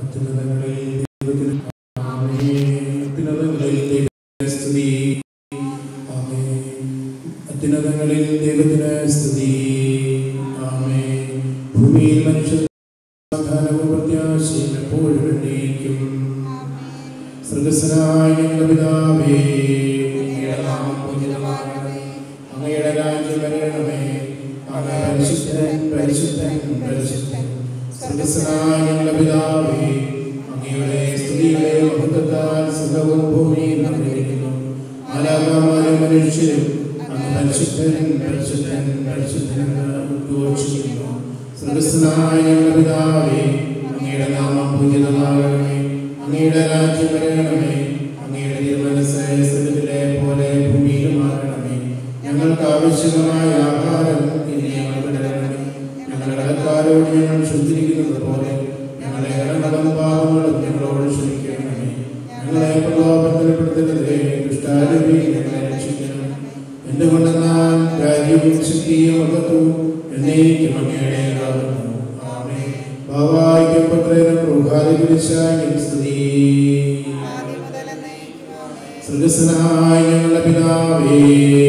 അത്യുന്നതങ്ങളിൽ ദൈവത്തിന് ആമേൻ. അത്യുന്നതങ്ങളിൽ ദൈവത്തിന് സ്തുതി ആമേൻ. അത്യുന്നതങ്ങളിൽ ദൈവത്തിന് സ്തുതി ആമേൻ ഭൂമിയിൽ മനുഷ്യർ സമാധാനവും പ്രത്യാശയും എപ്പോഴും എന്നേക്കും സൃഗസ്വനായ ഞങ്ങളുടെ പിതാവേ അങ്ങയുടെ നാമം പൂജിതമാകണമേ അങ്ങയുടെ രാജ്യം വരണമേ അങ്ങ് പരിശുദ്ധൻ പരിശുദ്ധൻ പരിശുദ്ധൻ സൃഗസ്വനായ ഞങ്ങളുടെ പിതാവേ അങ്ങയുടെ സ്തുതിയുടെ മഹത്വത്താൽ സുഖവും ഭൂമിയിൽ നിറഞ്ഞിരിക്കുന്നു ആലാകാമാരും മനുഷ്യരും അങ്ങ് പരിശുദ്ധൻ പരിശുദ്ധൻ പരിശുദ്ധൻ എന്ന് ഉദ്ഘോഷിക്കുന്നു സൃഗസ്വനായ ഞങ്ങളുടെ പിതാവേ അങ്ങയുടെ നാമം പൂജിതമാകണമേ അങ്ങയുടെ രാജ്യം വരണമേ അങ്ങയുടെ തിരുമനസ് സ്വർഗ്ഗത്തിലെ പോലെ ഭൂമിയിലുമാകണമേ ഞങ്ങൾക്ക് ആവശ്യമായ ആഹാരം ഇനി ഞങ്ങൾക്ക് തരണമേ ഞങ്ങളുടെ കടക്കാരോട് ഞങ്ങൾ ശുദ്ധിരിക്കുന്നത് പോലെ ഞങ്ങളെ കടങ്ങളും പാപങ്ങളും ഞങ്ങളോട് ക്ഷമിക്കണമേ ഞങ്ങളെ പ്രലോഭനപ്പെടുത്തരുതേ ദുഷ്ടാരൂപി ഞങ്ങളെ രക്ഷിക്കണം എന്തുകൊണ്ടെന്നാൽ രാജ്യവും ശക്തിയും മഹത്വവും എന്നേക്കും അങ്ങയുടെ ആകുന്നു ആമേൻ ഭാവായിക്കും പുത്രനും പ്രഭാതികുരിശായും സ്തുതി സൃഗസ്വനായ ഞങ്ങളുടെ പിതാവേ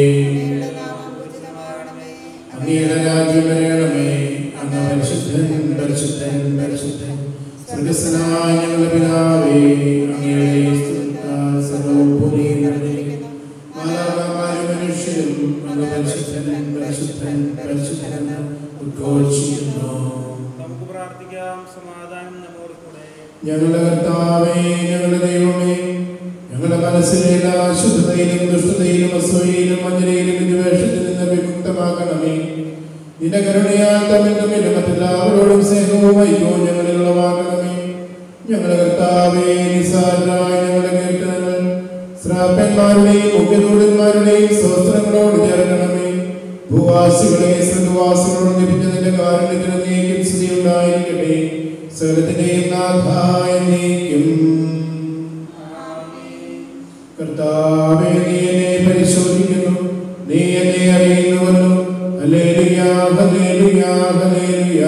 അങ്ങയുടെ രാജ്യം വരണമേ അങ്ങ് പരിശുദ്ധൻ പരിശുദ്ധൻ പരിശുദ്ധൻ സൃഗസ്വനായ ഞങ്ങളുടെ പിതാവേ അങ്ങയുടെ സ്തുതിത്താൽ സർവ്വവും ഭൂമിയിൽ നിറഞ്ഞിരിക്കുന്നു മാതാപിതാക്കളും മനുഷ്യരും അങ്ങ് പരിശുദ്ധൻ പരിശുദ്ധൻ പരിശുദ്ധൻ എന്ന് ഉദ്ഘോഷിക്കുന്നു നമുക്ക് പ്രാർത്ഥിക്കാം സമാധാനം നമ്മോട് കൂടെ ഞങ്ങളുടെ കർത്താവേ ഞങ്ങളുടെ ദൈവമേ ഞങ്ങളുടെ മനസ്സിലെ എല്ലാ അശുദ്ധതയിലും ദുഷ്ടതയിലും അസൂയയിലും മഞ്ഞരയിലും വിദ്വേഷത്തിൽ നിന്ന് വിമുക്തമാക്കണമേ നിന്റെ കരുണയാൽ തമ്മിൽ തമ്മിൽ മറ്റെല്ലാവരോടും സ്നേഹവും ഐക്യവും ഞങ്ങളിൽ ഉളവാക്കണമേ ഞങ്ങളുടെ കർത്താവേ നിസാരരായ ഞങ്ങളുടെ കീർത്തനങ്ങൾ ശ്രാപ്പന്മാരുടെയും മുഖ്യദൂതന്മാരുടെയും സ്വസ്ത്രങ്ങളോട് ചേർക്കണമേ ഭൂവാസികളെ സ്വർഗവാസികളോട് ലഭിച്ച നിന്റെ കാരുണ്യത്തിന് നീക്കും സ്ഥിതി ഉണ്ടായിരിക്കട്ടെ സകലത്തിന്റെയും നാഥായ നീക്കും കർത്താവേ നീ എന്നെ പരിശോധിക്കുന്നു നീ എന്നെ അറിയുന്നുവല്ലോ ഹല്ലേലൂയ ഹല്ലേലൂയ ഹല്ലേലൂയ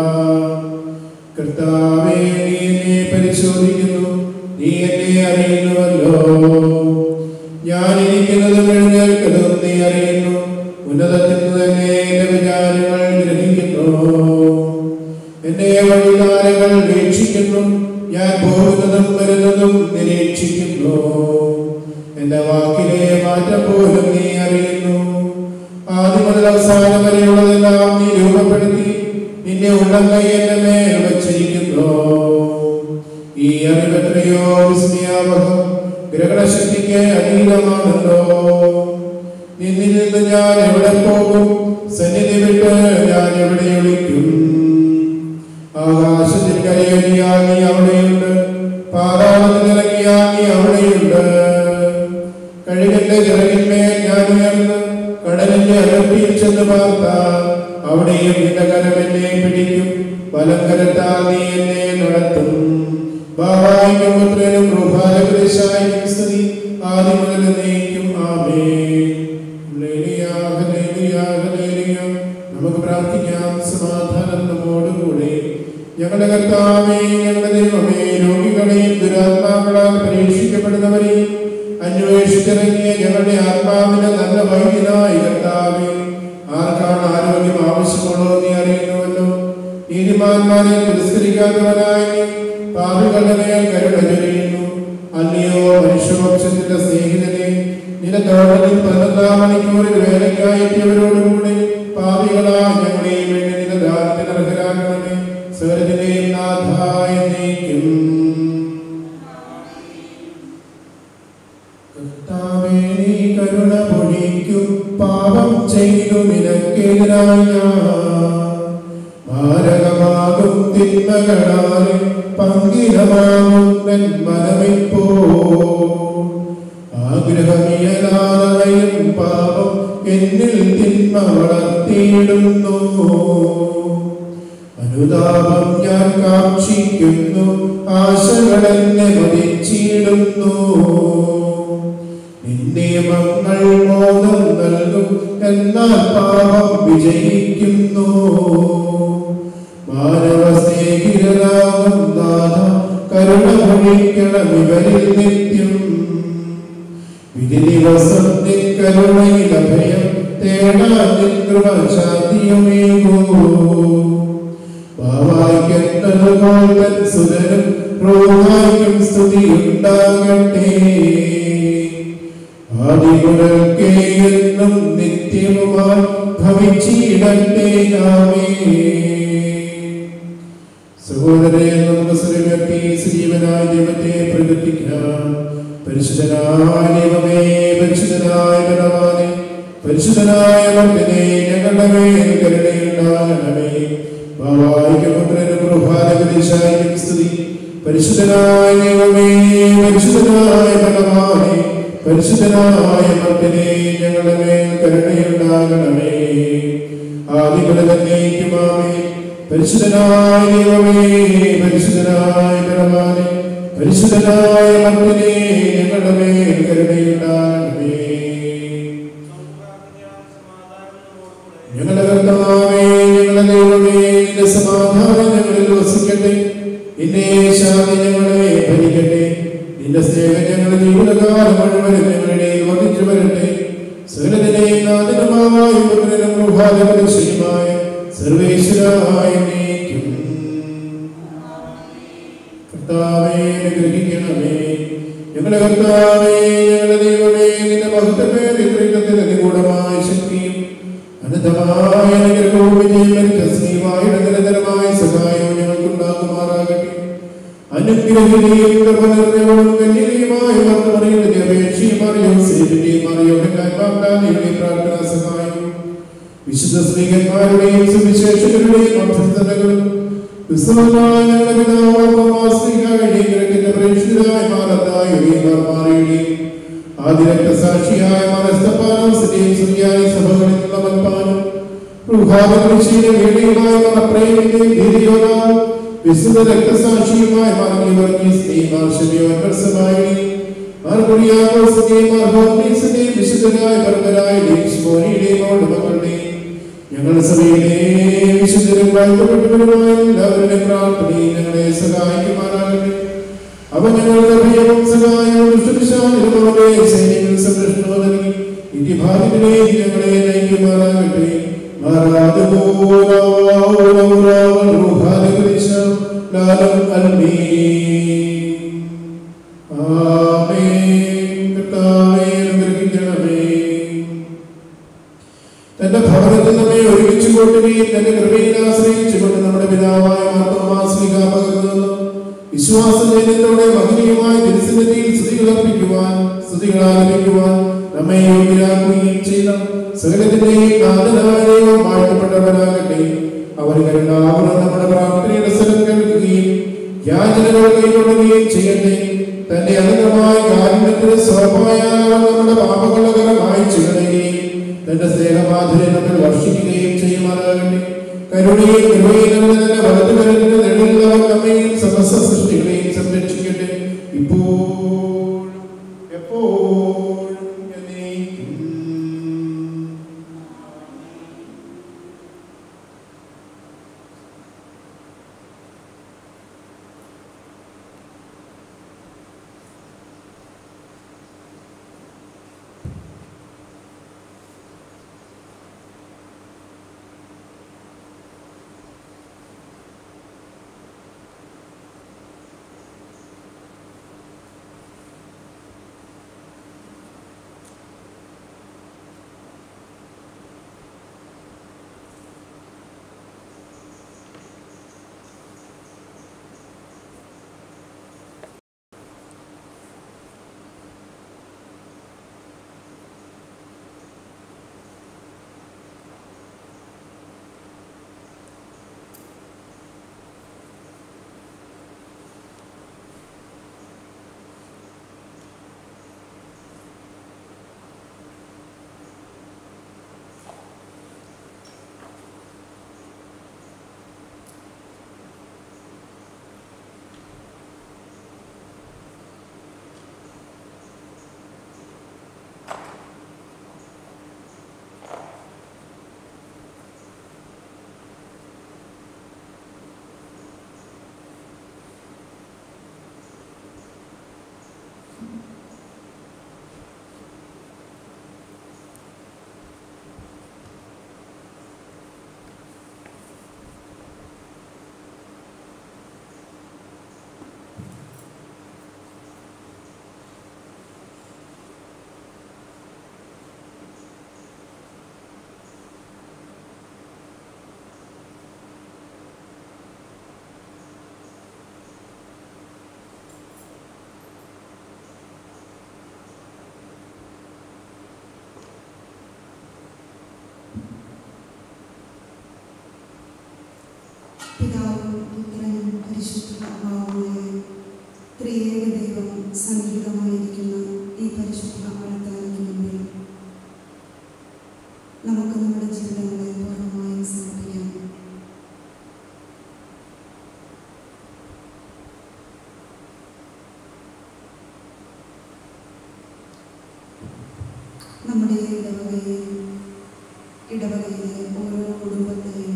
കർത്താവേ നീ എന്നെ പരിശോധിക്കുന്നു നീ എന്നെ അറിയുന്നുവല്ലോ ഞാൻ ഇരിക്കുന്നതും എഴുന്നേൽക്കുന്നതും നീ അറിയുന്നു ഉന്നതത്തിൽ നിന്ന് തന്നെ എന്റെ വിചാരങ്ങൾ ഗ്രഹിക്കുന്നു എന്റെ വഴികാലങ്ങൾ വീക്ഷിക്കുന്നു ഞാൻ പോകുന്നതും വരുന്നതും നിരീക്ഷിക്കുന്നു എന്റെ വാക്കിലെ മാറ്റം പോലും നീ അറിയുന്നു ആദ്യം മുതൽ അവസാനം വരെയുള്ളതെല്ലാം നീ രൂപപ്പെടുത്തി നിന്റെ ഉള്ളം കൈ എന്റെ മേൽ വച്ചിരിക്കുന്നു ഈ അറിവെത്രയോ വിസ്മയാവഹം ഗ്രഹണശക്തിക്ക് അധീനമാണല്ലോ നിന്നിൽ നിന്ന് ഞാൻ എവിടെ പോകും സന്നിധി വിട്ട് ഞാൻ എവിടെ ഒളിക്കും ആകാശത്തിൽ കരയൊലിയാൽ നീ അവിടെയുണ്ട് പാതാളത്തിൽ ഇറങ്ങിയാൽ നീ അവിടെയുണ്ട് കഴുകന്റെ ചിറകിന്മേൽ ഞാൻ ഉയർന്ന് കടലിന്റെ അതിർത്തിയിൽ ചെന്ന് പാർത്താൽ അവിടെയും നിന്റെ കരം എന്നെ പിടിക്കും വലം കരത്താൽ നീ എന്നെ നടത്തും ബാബായിക്കും പുത്രനും പ്രഭാതകൃശായും സ്തുതി ആദ്യം മുതൽ നീക്കും ആമേ ഹല്ലേലൂയ, ഹല്ലേലൂയ, ഹല്ലേലൂയ. നമുക്ക് പ്രാർത്ഥിക്കാം സമാധാനം നമ്മോടുകൂടെ ഞങ്ങളുടെ കർത്താവേ ഞങ്ങളുടെ ദൈവമേ രോഗികളെയും ദുരാത്മാക്കളാൽ പരീക്ഷിക്കപ്പെടുന്നവരെയും അന്വേഷിച്ചിറങ്ങിയ ഞങ്ങളുടെ ആത്മാവിന് നല്ല വൈദ്യനായി കർത്താവേ ആർക്കാണ് ആരോഗ്യം ആവശ്യമുള്ളോ നീ അറിയുന്നുവല്ലോ നീതിമാന്മാരെ തിരസ്കരിക്കാത്തവനായി നീ പാപികളുടെ മേൽ കരുണ ചൊരിയുന്നു അല്ലയോ മനുഷ്യവംശത്തിന്റെ സ്നേഹിതനെ നിന്റെ തോട്ടത്തിൽ പതിനൊന്നാം മണിക്കൂറിൽ വേലക്കായെത്തിയവരോടുകൂടി പാപികളാ ഞങ്ങളെയും വേണ്ടി നിന്റെ ദാനത്തിന് അർഹരാകണമേ സ്വരത്തിന്റെയും നാഥായ നീക്കും കർത്താവേ നീ കരുണ പൊഴിക്കും പാപം ചെയ്തു നിനക്കെതിരായ മാരകമാകും തിന്മകളാലെ പങ്കിലമാകും നൻ മനമിപ്പോ ആഗ്രഹമിയലാതെയും പാപം എന്നിൽ തിന്മ വളർത്തിയിടുന്നു അനുതാപം ഞാൻ കാക്ഷിക്കുന്നു ആശകളെന്നെ മതിച്ചിടുന്നു നിയമങ്ങൾ മോദം നൽകും എന്നാൽ പാപം വിജയിക്കുന്നു മാനവ സ്നേഹിതരാകും നാഥ ഒഴിക്കണം ഇവരിൽ നിത്യം വിധി ദിവസം നിൻ കരുണയിൽ അഭയം തേടാൻ നിൻ കൃപ ശാന്തിയുമേകൂ ഭാവായിക്കെന്നതുപോൽ തൻ സുരനും റോഹായിക്കും സ്തുതിയുണ്ടാകട്ടെ ആദിമുടൽക്കേ എന്നും നിത്യവുമായി ഭവിച്ചിടട്ടെ ആമേ സഹോദരരെ നമുക്ക് സ്വരമേറ്റി സജീവനായ ദൈവത്തെ പ്രകൃതിക്കാം പരിശുദ്ധനായ ദൈവമേ പരിശുദ്ധനായ ബലവാനെ പരിശുദ്ധനായ ഭക്തനെ ഞങ്ങളുടെ മേൽ കരുണയുണ്ടാകണമേ ഭാവായികപുത്രനും പ്രഭാതപരിശായിക്കും സ്തുതി പരിശുദ്ധനായ ദൈവമേ പരിശുദ്ധനായ ബലവാനെ പരിശുദ്ധനായ ഭക്തനെ ഞങ്ങളുടെ മേൽ കരുണയുണ്ടാകണമേ ആദിപുരതന്നേക്കുമാമേ പരിശുദ്ധനായ ദൈവമേ പരിശുദ്ധനായ ബലവാനെ പരിശുദ്ധനായ ഭക്തനെ ഞങ്ങളുടെ മേൽ കരുണയുണ്ടാകണമേ ഞങ്ങളുടെ കർത്താവേ ഞങ്ങളുടെ ദൈവമേ നിന്റെ സമാധാനം ഞങ്ങളിൽ വസിക്കട്ടെ നിന്റെ ശാന്തി ഞങ്ങളെ ഭരിക്കട്ടെ നിന്റെ സ്നേഹം ഞങ്ങളുടെ ജീവിതകാലം മുഴുവനും ഞങ്ങളുടെ വർദ്ധിച്ചു വരട്ടെ സകലത്തിനെയും നാദിനമായ പുത്രനും പ്രഭാതപരിശയുമായ സർവേശ്വരായ നീക്കും കർത്താവേ അനുഗ്രഹിക്കണമേ ഞങ്ങളുടെ കർത്താവേ ഞങ്ങളുടെ ദൈവമേ നിന്റെ മഹത്വമേറിയ ത്രികത്തിൽ നിഗൂഢമായ ശക്തിയും അനന്തമായ അനുഗ്രഹവും വിജയം തസ്ലീമായ നിരന്തരമായ സഹായവും ഞങ്ങൾക്കുണ്ടാകുമാറാകട്ടെ അനുഗ്രഹിക്കുകയും കൃപനിർഭയവും കന്യകയുമായ വർത്തമറിയുടെ അപേക്ഷയും അറിയോ സേവിന്റെയും അറിയോ കാൽമാണ്ടാനിയുടെ പ്രാർത്ഥനാ സഹായവും വിശുദ്ധ സ്ത്രീകന്മാരുടെയും സുവിശേഷകരുടെയും അഭ്യർത്ഥനകളും ക്രിസ്തുവായ ഞങ്ങളുടെ പിതാവായ സ്ത്രീകളുടെയും പ്രേക്ഷിതരായ മാറത്തായുടെയും മാറിയുടെയും ആദ്യ രക്തസാക്ഷിയായ മനസ്തപ്പാനോസിന്റെയും സ്ത്രീയായ സഭകളിൽ നിന്നുള്ള മൽപ്പാനും പ്രഭാതകൃഷിയുടെ വേടിയുമായ മറപ്രേമിന്റെയും ധീരയോനാം വിശുദ്ധ രക്തസാക്ഷിയുമായ മാർഗീവർഗീസിന്റെയും മാർഷവിയോന്മത്സമായുടെയും മാർഗുറിയാമോസിന്റെയും മാർഗോർഗീസിന്റെയും വിശുദ്ധനായ പർവരായുടെയും ശിവോനിയുടെയും മക്കളുടെയും ഞങ്ങളുടെ സഭയിലെ വിശുദ്ധരും വാഴ്ത്തപ്പെട്ടവരുമായ എല്ലാവരുടെയും പ്രാർത്ഥനയും ഞങ്ങളെ സഹായിക്കുമാറാകട്ടെ അവ ഞങ്ങളുടെ ഭയവും സഹായവും ദുഷ്ടദിശാലും അവരുടെ സൈന്യങ്ങൾ സംരക്ഷണവും നൽകി ഇതിഭാഗ്യത്തിനെ ഞങ്ങളെ നയിക്കുമാറാകട്ടെ മാറാതെ ലാലം അൽമീ ആമേൻ കർത്താവേ അനുഗ്രഹിക്കണമേ തന്റെ ഭവനത്തിൽ നമ്മെ ഒരുമിച്ച് കൊണ്ടുകയും തന്റെ കൃപയിൽ ആശ്രയിച്ചുകൊണ്ട് നമ്മുടെ പിതാവായ മാർത്തോമാസ്ലിക പകർന്നു വിശ്വാസ ജനത്തോടെ മഹനീയമായ തിരുസന്നിധിയിൽ സ്തുതികൾ അർപ്പിക്കുവാൻ സ്തുതികൾ ആലപിക്കുവാൻ നമ്മെ യോഗ്യരാക്കുകയും ചെയ്ത സകലത്തിന്റെയും നാഥനായ ദൈവം വാഴ്ത്തപ്പെട്ടവരാകട്ടെ അവർ എല്ലാവരും നമ്മുടെ പ്രാർത്ഥനയുടെ സ്വരം കേൾക്കുകയും യാചനകൾ കൈക്കൊള്ളുകയും ചെയ്യട്ടെ തന്റെ അനന്തമായ കാരുണ്യത്തിന് സ്വഭാവമായ നമ്മുടെ പാപങ്ങളുടെ കരം മായ്ച്ചു കളയുകയും തന്റെ സ്നേഹമാധുര്യം നമ്മൾ വർഷിക്കുകയും ചെയ്യുമാറാകട്ടെ കരുണയും കൃപയും തന്നെ വളർന്നു വരുന്ന നെടുള്ളവർ നമ്മയും സമസ്ത സൃഷ്ടികളെയും സംരക്ഷിക്കട്ടെ ഇപ്പോൾ എപ്പോഴും എന്നേക്കും പിതാവും പുത്രനും പരിശുദ്ധാത്മാവുമായ ത്രിയേക ദൈവം സന്നിഹിതമായിരിക്കുന്ന ഈ പരിശുദ്ധ ആൾത്താരയ്ക്ക് മുമ്പിൽ നമുക്ക് നമ്മുടെ ജീവിതങ്ങളെ പൂർണ്ണമായും സമർപ്പിക്കാം നമ്മുടെ ഇടവകയെയും ഇടവകയിലെ ഓരോ കുടുംബത്തെയും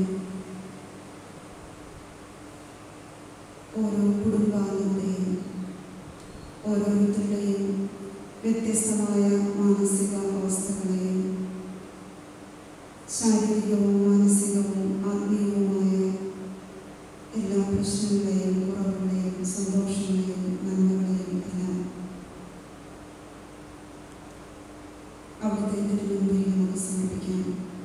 ഓരോ കുടുംബാംഗങ്ങളെയും ഓരോരുത്തരുടെയും വ്യത്യസ്തമായ മാനസിക അവസ്ഥകളെയും ശാരീരികവും മാനസികവും ആത്മീയവുമായ എല്ലാ പ്രശ്നങ്ങളെയും കുറവുകളെയും സന്തോഷങ്ങളെയും നന്മകളെയും എല്ലാം അവിടുത്തെ തിരുമുമ്പിൽ നമുക്ക് സമർപ്പിക്കാം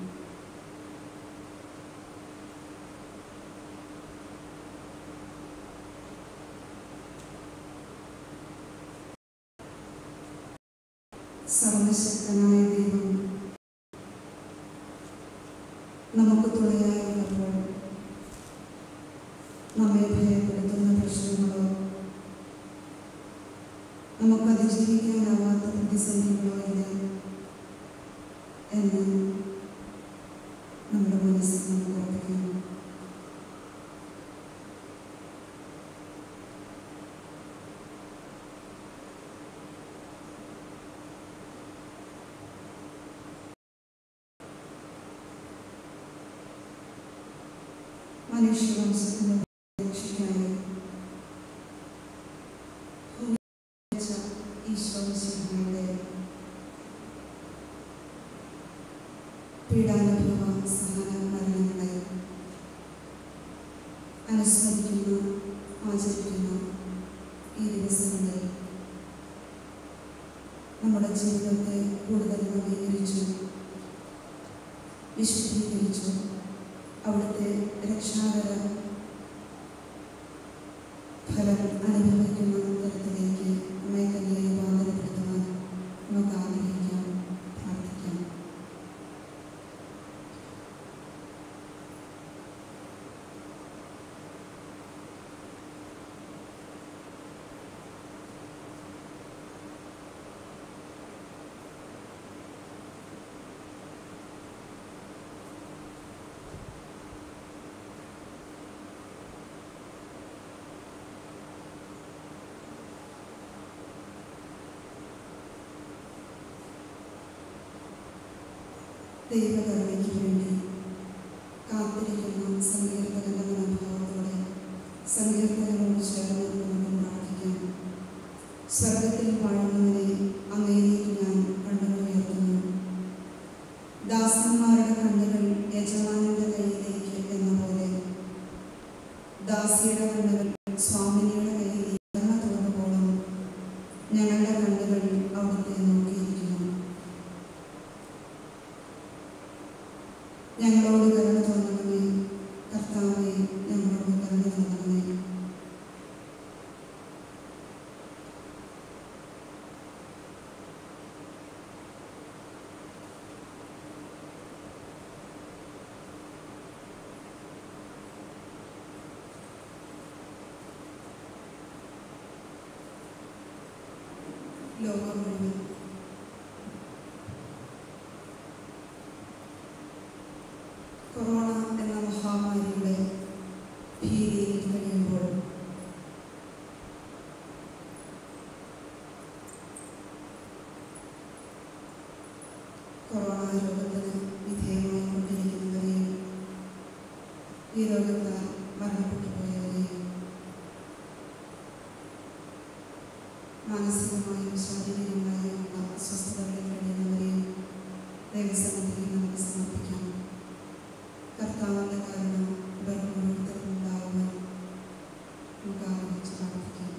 സർവശക്തനായ ദൈവം നമുക്ക് തുണയായുള്ളപ്പോൾ നമ്മെ ഭയപ്പെടുത്തുന്ന പ്രശ്നങ്ങളോ നമുക്ക് അതിജീവിക്കാനാവാത്ത പ്രതിസന്ധികളോ ഇല്ല എന്ന് നമ്മുടെ മനസ്സിൽ നമുക്ക് ഉറപ്പിക്കാം മനുഷ്യവംശത്തിന് രക്ഷയ്ക്കായി ഭൂമിയിൽവെച്ച ഈശോമിശിഹായുടെ പീഡാനുഭവ സഹന മരണങ്ങളെ അനുസ്മരിക്കുന്ന ആചരിക്കുന്ന ഈ ദിവസങ്ങളിൽ നമ്മുടെ ജീവിതത്തെ കൂടുതൽ നവീകരിച്ചു വിശുദ്ധീകരിച്ചു അവിടുത്തെ രക്ഷാകര ഫലം അനുഭവിക്കുന്ന തരത്തിലേക്ക് നമ്മെ തന്നെ രൂപാന്തരപ്പെടുത്തുവാൻ നമുക്ക് ആഗ്രഹിക്കാം പ്രാർത്ഥിക്കാം ദൈവകരുണയ്ക്ക് വേണ്ടി കാത്തിരിക്കുന്ന സങ്കീർത്തകന്റെ മനോഭാവത്തോടെ സങ്കീർത്തകനോട് ചേർന്ന് നമുക്ക് പ്രാർത്ഥിക്കാം സ്വർഗത്തിൽ വാഴുന്നവനെ അങ്ങയിലേക്ക് ഞാൻ കണ്ണുയർത്തുന്നു ദാസന്മാരുടെ കണ്ണുകൾ യജമാനന്റെ കയ്യിലേക്ക് എന്ന പോലെ ദാസിയുടെ കണ്ണുകൾ സ്വാമിനിയുടെ കയ്യിലേക്ക് എന്ന തോന്നുമ്പോഴും ഞങ്ങളുടെ കണ്ണുകൾ അവിടുത്തെ നോക്കിയിരിക്കുന്നു ഞങ്ങളോട് കരുണ തോന്നണമേ കർത്താവെ ഞങ്ങളോട് കരുണ തോന്നണമേ ലോകം മുഴുവൻ കൊറോണ എന്ന മഹാമാരിയുടെ ഭീതിയിൽ കഴിയുമ്പോൾ കൊറോണ രോഗത്തിന് വിധേയമായി കൊണ്ടിരിക്കുന്നവരെയും ഈ രോഗത്താൽ മരണപ്പെട്ടു പോയവരെയും മാനസികമായും ശാരീരികമായുമുള്ള അസ്വസ്ഥതകളിൽ കഴിയുന്നവരെയും ദൈവസന്നിധിയിൽ നമുക്ക് സമർപ്പിക്കാം കർത്താവിൻ്റെ കാരണം ഇവർക്ക് ഓരോരുത്തർക്കും ഉണ്ടാകുവാൻ നമുക്ക് ആഗ്രഹിച്ച് പ്രാർത്ഥിക്കാം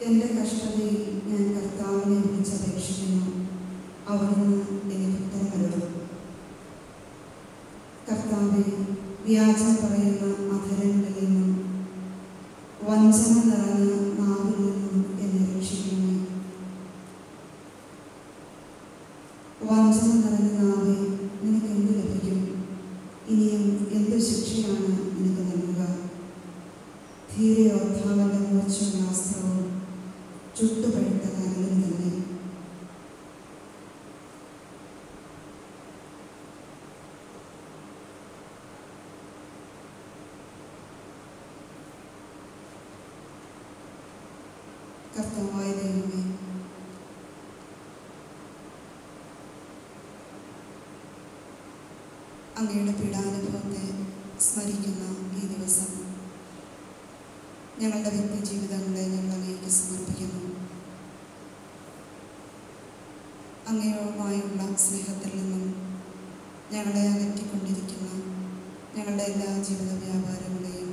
എൻ്റെ കഷ്ടതയിൽ ഞാൻ കർത്താവിനെ വിളിച്ചപേക്ഷിക്കുന്നു അവിടുന്ന് എനിക്ക് ഉത്തരമരുളും കർത്താവെ വ്യാജം പറയുന്ന അധരങ്ങളിൽ നിന്നും വഞ്ചന നിറഞ്ഞ നാവിൽ നിന്നും എന്നെ രക്ഷിക്കണമേ വഞ്ചന നിറഞ്ഞ നാവെ നിനക്ക് എന്ത് ലഭിക്കും ഇനിയും എന്ത് ശിക്ഷയാണ് നിനക്ക് നൽകുക ധീരയോദ്ധാവന്റെ മൂർച്ചയുള്ള അസ്ത്രവും ചുട്ടുപഴുത്ത കരലും തന്നെ കർത്താവായ ദൈവമേ അങ്ങയുടെ പീഡാനുഭവത്തെ സ്മരിക്കുന്ന ഈ ദിവസം ഞങ്ങളുടെ വ്യക്തി ജീവിതങ്ങളെ ഞങ്ങൾ അങ്ങേക്ക് സമർപ്പിക്കുന്നു അങ്ങയോടുമായുള്ള സ്നേഹത്തിൽ നിന്നും ഞങ്ങളെ അകറ്റിക്കൊണ്ടിരിക്കുന്ന ഞങ്ങളുടെ എല്ലാ ജീവിത വ്യാപാരങ്ങളെയും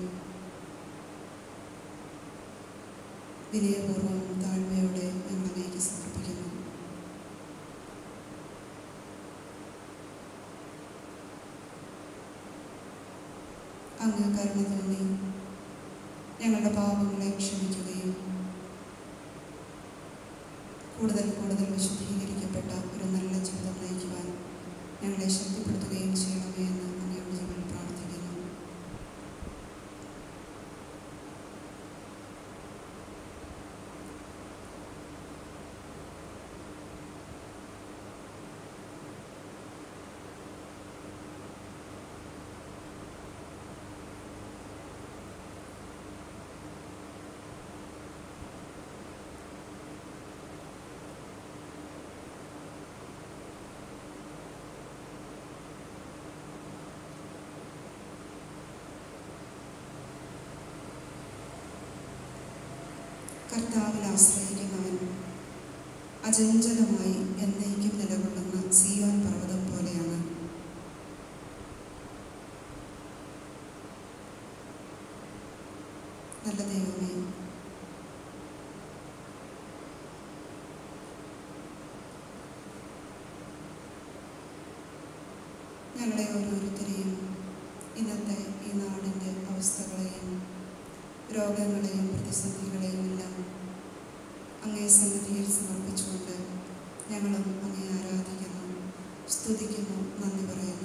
വിനയപൂർവ്വം താഴ്മയോടെ ഞങ്ങൾ അങ്ങേക്ക് സമർപ്പിക്കുന്നു അങ്ങ് കരുണ തോന്നി ഞങ്ങളുടെ പാപങ്ങളെ ക്ഷമിക്കുകയും കൂടുതൽ കൂടുതൽ വിശുദ്ധീകരിക്കപ്പെട്ട ഒരു നല്ല ജീവിതം നയിക്കുവാൻ ഞങ്ങളെ ശക്തിപ്പെടുത്തുകയും ചെയ്യണമേ എന്ന് അങ്ങയോട് ഞങ്ങൾ പ്രാർത്ഥിക്കുന്നു കർത്താവിൽ ആശ്രയിക്കുന്നവൻ അചഞ്ചലമായി എന്നേക്കും നിലകൊള്ളുന്ന സിയോൻ പർവ്വതം പോലെയാണ് നല്ല ദൈവമേ ഞങ്ങളെ ഓരോരുത്തരെയും ഇന്നത്തെ ഈ നാടിൻ്റെ അവസ്ഥകളെയും രോഗങ്ങളെയും പ്രതിസന്ധികളെയും എല്ലാം അങ്ങേ സന്നിധിയിൽ സമർപ്പിച്ചുകൊണ്ട് ഞങ്ങളും അങ്ങേ ആരാധിക്കുന്നു സ്തുതിക്കുന്നു നന്ദി പറയുന്നു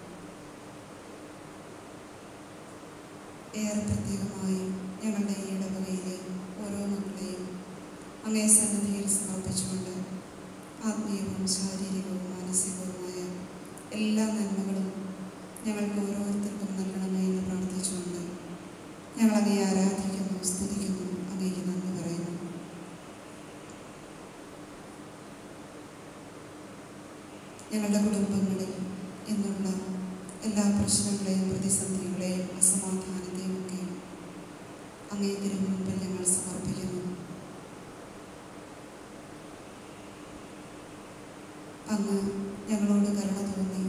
ഏറെ പ്രത്യേകമായി ഞങ്ങളുടെ ഈ ഇടവകയിലെ ഓരോ മക്കളെയും അങ്ങേ സന്നിധിയിൽ സമർപ്പിച്ചുകൊണ്ട് ആത്മീയവും ശാരീരികവും മാനസികവുമായ എല്ലാ നന്മകളും ഞങ്ങൾക്ക് ഓരോരുത്തർക്കും നൽകണമേ എന്ന് പ്രാർത്ഥിച്ചുകൊണ്ട് ഞങ്ങൾ അങ്ങേ ആരാധിക്കുന്നു സ്തുതിക്കുന്നു അങ്ങേക്ക് നന്ദി പറയുന്നു ഞങ്ങളുടെ കുടുംബങ്ങളിൽ ഇന്നുള്ള എല്ലാ പ്രശ്നങ്ങളെയും പ്രതിസന്ധികളെയും അസമാധാനത്തെയും ഒക്കെ അങ്ങേ തിരുമുൻപിൽ ഞങ്ങൾ സമർപ്പിക്കുന്നു അങ്ങ് ഞങ്ങളോട് കരുണ തോന്നി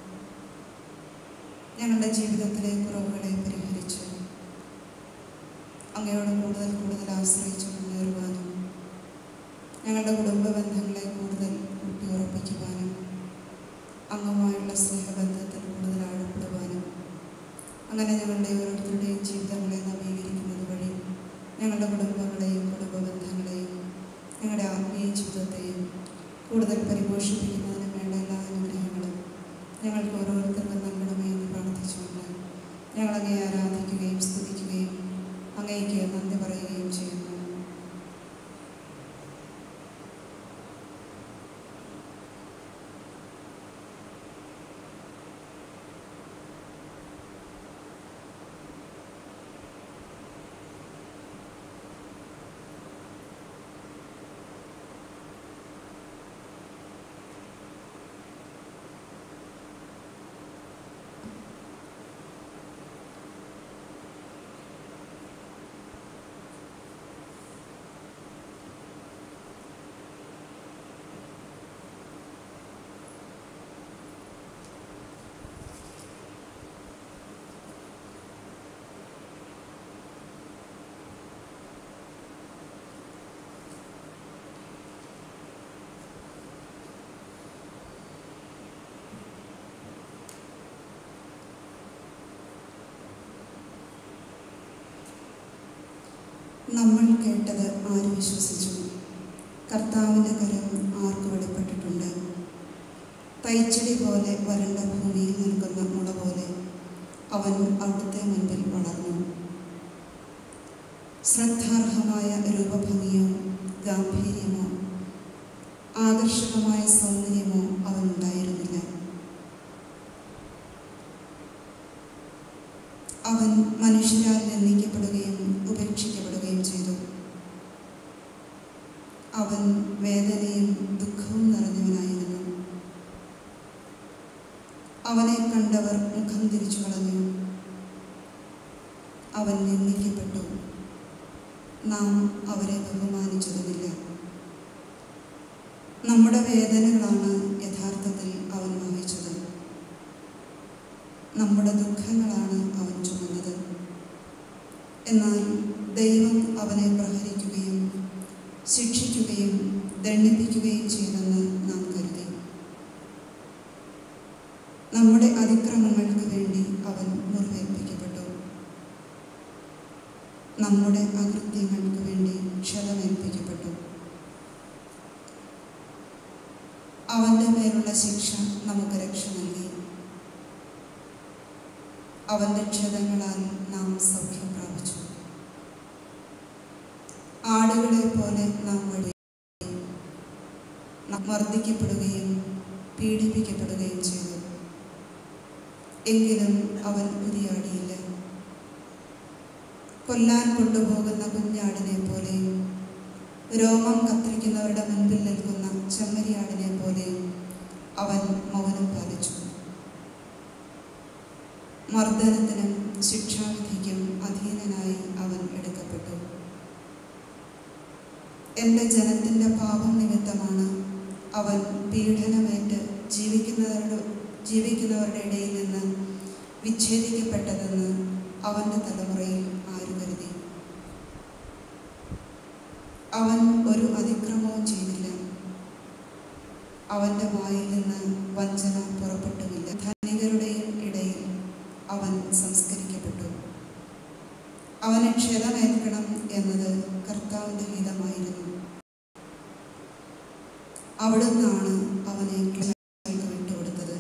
ഞങ്ങളുടെ ജീവിതത്തിലെ കുറവുകളെ പരിഹരിച്ച് അങ്ങയോട് കൂടുതൽ കൂടുതൽ ആശ്രയിച്ച് മുന്നേറുവാനും ഞങ്ങളുടെ കുടുംബ ബന്ധങ്ങളെ കൂടുതൽ ഊട്ടിയുറപ്പിക്കുവാനും അങ്ങുമായുള്ള സ്നേഹബന്ധത്തിൽ കൂടുതൽ ആഴപ്പെടുവാനും അങ്ങനെ ഞങ്ങളുടെ ഓരോരുത്തരുടെയും ജീവിതങ്ങളെ നവീകരിക്കുന്നത് വഴി ഞങ്ങളുടെ കുടുംബങ്ങളെയും കുടുംബ ബന്ധങ്ങളെയും ഞങ്ങളുടെ ആത്മീയ ജീവിതത്തെയും കൂടുതൽ പരിപോഷിപ്പിക്കുന്നതിന് വേണ്ട എല്ലാ അനുഗ്രഹങ്ങളും ഞങ്ങൾക്ക് ഓരോരുത്തർക്കും നൽകണമേ എന്ന് പ്രാർത്ഥിച്ചുകൊണ്ട് ഞങ്ങൾ അങ്ങേ ആരാധിക്കുകയും സ്തുതിക്കുകയും അങ്ങേക്ക് നന്ദി പറയുകയും ചെയ്യുന്നു നമ്മൾ കേട്ടത് ആര് വിശ്വസിച്ചു കർത്താവിൻ്റെ കരം ആർക്ക് വെളിപ്പെട്ടിട്ടുണ്ട് തൈച്ചെടി പോലെ വരണ്ട ഭൂമിയിൽ നിൽക്കുന്ന മുള പോലെ അവൻ അവിടുത്തെ മുൻപിൽ വളർന്നു ശ്രദ്ധാർഹമായ രൂപഭംഗിയോ ഗാംഭീര്യമോ ആകർഷകമായ സൗന്ദര്യമോ അവനുണ്ടായിരുന്നില്ല അവൻ മനുഷ്യരാൽ നിന്ദിക്കപ്പെടുകയും ഉപേക്ഷിക്കപ്പെടുകയും ചെയ്തു അവൻ വേദനയും ദുഃഖവും നിറഞ്ഞവനായിരുന്നു അവനെ കണ്ടവർ മുഖം തിരിച്ചു കളഞ്ഞു അവൻ നിന്ദിക്കപ്പെട്ടു നാം അവരെ ബഹുമാനിച്ചതുമില്ല നമ്മുടെ വേദനകളാണ് യഥാർത്ഥത്തിൽ അവൻ വഹിച്ചത് നമ്മുടെ ദുഃഖങ്ങളാണ് അവൻ ചുമന്നത് എന്നാൽ ദൈവം അവനെ പ്രഹരിക്കുകയും ശിക്ഷിക്കുകയും ദണ്ഡിപ്പിക്കുകയും ചെയ്തെന്ന് നാം കരുതി നമ്മുടെ അതിക്രമങ്ങൾക്ക് വേണ്ടി അവൻ മുറിവേൽപ്പിക്കപ്പെട്ടു നമ്മുടെ അകൃത്യങ്ങൾക്ക് വേണ്ടി ക്ഷതമേൽപ്പിക്കപ്പെട്ടു അവൻ്റെ മേലുള്ള ശിക്ഷ നമുക്ക് രക്ഷ നൽകി അവൻ്റെ ക്ഷതങ്ങളാൽ നാം സൗഖ്യം പ്രാപിച്ചു ആടുകളെ പോലെ നാം വഴി മർദ്ദിക്കപ്പെടുകയും പീഡിപ്പിക്കപ്പെടുകയും ചെയ്തു എങ്കിലും അവൻ ഉരിയാടിയില്ല കൊല്ലാൻ കൊണ്ടുപോകുന്ന കുഞ്ഞാടിനെ പോലെയും രോമം കത്തിരിക്കുന്നവരുടെ മുൻപിൽ നിൽക്കുന്ന ചെമ്മരിയാടിനെ പോലെയും അവൻ മൗനം പാലിച്ചു മർദ്ദനത്തിനും ശിക്ഷാവിധിക്കും അധീനനായി അവൻ എടുക്കപ്പെട്ടു എൻ്റെ ജനത്തിൻ്റെ പാപം നിമിത്തമാണ് അവൻ പീഡനമേറ്റ് ജീവിക്കുന്നവരുടെ ജീവിക്കുന്നവരുടെ ഇടയിൽ നിന്ന് വിച്ഛേദിക്കപ്പെട്ടതെന്ന് അവൻ്റെ തലമുറയിൽ ആര് കരുതി അവൻ ഒരു അതിക്രമവും ചെയ്തില്ല അവൻ്റെ വായിൽ നിന്ന് വഞ്ചന പുറപ്പെട്ടുമില്ല ധനികരുടെയും ഇടയിൽ അവൻ സംസ്കരിക്കപ്പെട്ടു അവന് ക്ഷതമേൽക്കണം എന്നത് കർത്താവിൻ്റെ ഹിതമായിരുന്നു അവിടുന്നാണ് അവനെ ക്ലേശങ്ങൾക്ക് വിട്ടുകൊടുത്തത്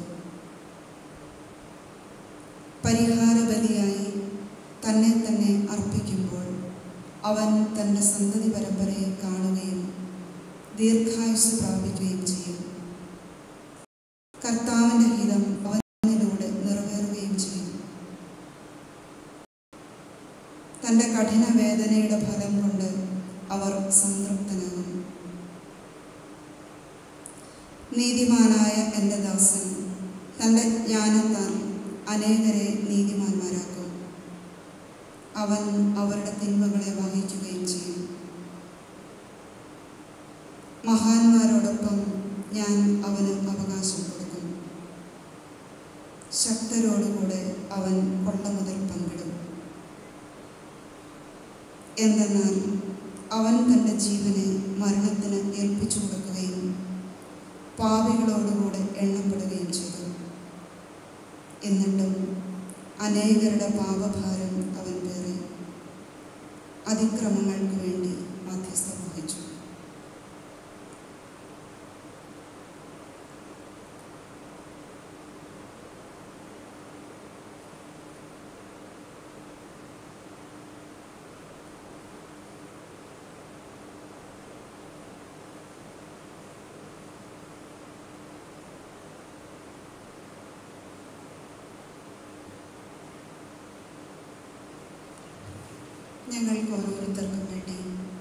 പരിഹാര ബലിയായി തന്നെ തന്നെ അർപ്പിക്കുമ്പോൾ അവൻ തൻ്റെ സന്തതി പരമ്പരയെ കാണുകയും ദീർഘായുസ് പ്രാപിക്കുകയും ചെയ്യും കർത്താവിൻ്റെ ഹിതം അവനിലൂടെ നിറവേറുകയും ചെയ്യും തൻ്റെ കഠിന വേദനയുടെ ഫലം കൊണ്ട് അവർ സംതൃപ്തനാകും നീതിമാനായ എൻ്റെ ദാസൻ തൻ്റെ ജ്ഞാനത്താൽ അനേകരെ നീതിമാന്മാരാക്കും അവൻ അവരുടെ തിന്മകളെ വഹിക്കുകയും ചെയ്യും മഹാന്മാരോടൊപ്പം ഞാൻ അവന് അവകാശം കൊടുക്കും ശക്തരോടുകൂടെ അവൻ കൊള്ള മുതൽ പങ്കിടും എന്തെന്നാൽ അവൻ തൻ്റെ ജീവനെ മരണത്തിന് ഏൽപ്പിച്ചു കൊടുക്കുകയും പാപികളോടുകൂടെ എണ്ണപ്പെടുകയും ചെയ്തു എന്നിട്ടും അനേകരുടെ പാപഭാരം അവൻ പേറി അതിക്രമങ്ങൾക്ക് വേണ്ടി മധ്യസ്ഥം വഹിച്ചു ഞങ്ങൾക്ക് ഓരോരുത്തർക്കും വേണ്ടി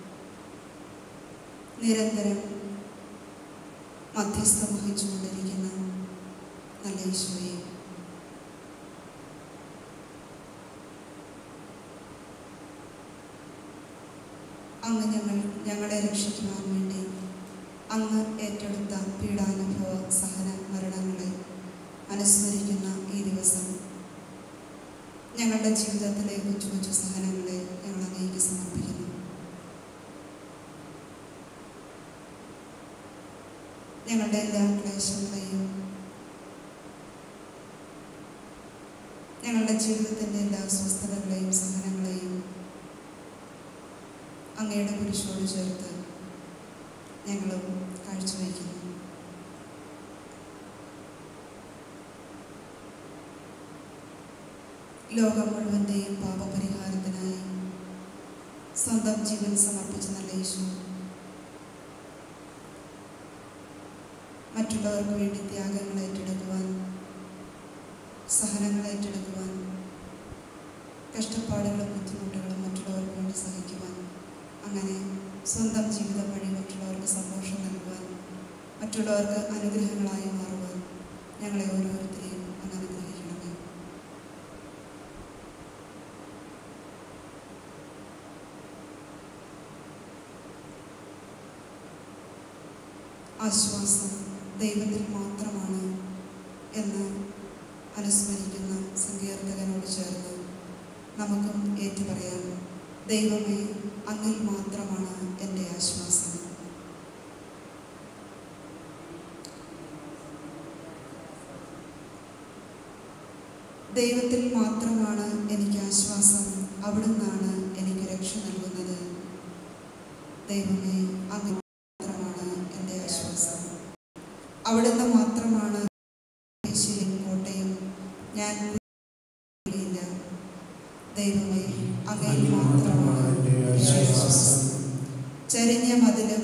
നിരന്തരം മധ്യസ്ഥം വഹിച്ചുകൊണ്ടിരിക്കുന്ന നല്ല ഈശോയെ അങ്ങ് ഞങ്ങൾ ഞങ്ങളെ രക്ഷിക്കുവാൻ വേണ്ടി അങ്ങ് ഏറ്റെടുത്ത പീഡാനുഭവ സഹന മരണങ്ങളെ അനുസ്മരിക്കുന്ന ഈ ദിവസം ഞങ്ങളുടെ ജീവിതത്തിലെ കൊച്ചു കൊച്ചു സഹനങ്ങളെ ഞങ്ങൾ അങ്ങേക്ക് സമർപ്പിക്കുന്നു ഞങ്ങളുടെ എല്ലാ ക്ലേശങ്ങളെയും ഞങ്ങളുടെ ജീവിതത്തിൻ്റെ എല്ലാ അസ്വസ്ഥതകളെയും സഹനങ്ങളെയും അങ്ങയുടെ കുരിശോട് ചേർത്ത് ഞങ്ങളും കാഴ്ചവെക്കുന്നു ലോകം മുഴുവൻ്റെയും പാപപരിഹാരത്തിനായി സ്വന്തം ജീവൻ സമർപ്പിച്ച നല്ല യേശു മറ്റുള്ളവർക്ക് വേണ്ടി ത്യാഗങ്ങൾ ഏറ്റെടുക്കുവാൻ സഹനങ്ങൾ ഏറ്റെടുക്കുവാൻ കഷ്ടപ്പാടുകളും ബുദ്ധിമുട്ടുകളും മറ്റുള്ളവർക്ക് വേണ്ടി സഹിക്കുവാൻ അങ്ങനെ സ്വന്തം ജീവിതം വഴി മറ്റുള്ളവർക്ക് സന്തോഷം നൽകുവാൻ മറ്റുള്ളവർക്ക് അനുഗ്രഹങ്ങളായി മാറുവാൻ ഞങ്ങളെ ഓരോരുത്തരെയും അങ്ങ് അനുഗ്രഹിക്കണമേ ആശ്വാസം ദൈവത്തിൽ മാത്രമാണ് എന്ന് അനുസ്മരിക്കുന്ന സങ്കീർത്തകനോട് ചേർന്ന് നമുക്കും ഏറ്റുപറയാം ദൈവമേ അങ്ങിൽ മാത്രമാണ് എൻ്റെ ആശ്വാസം ദൈവത്തിൽ മാത്രമാണ് എനിക്ക് ആശ്വാസം അവിടുന്നാണ് എനിക്ക് രക്ഷ നൽകുന്നത് ദൈവമേ അങ്ങിൽ മാത്രമാണ് എൻ്റെ ആശ്വാസം അവിടുന്ന് മാത്രമാണ് യേശുവിൻ കോട്ടയും ഞാൻ ഇല്ല ദൈവമേ അങ്ങയിൽ മാത്രമാണ് എൻ്റെ ആശ്വാസം ചരിഞ്ഞ മതിലും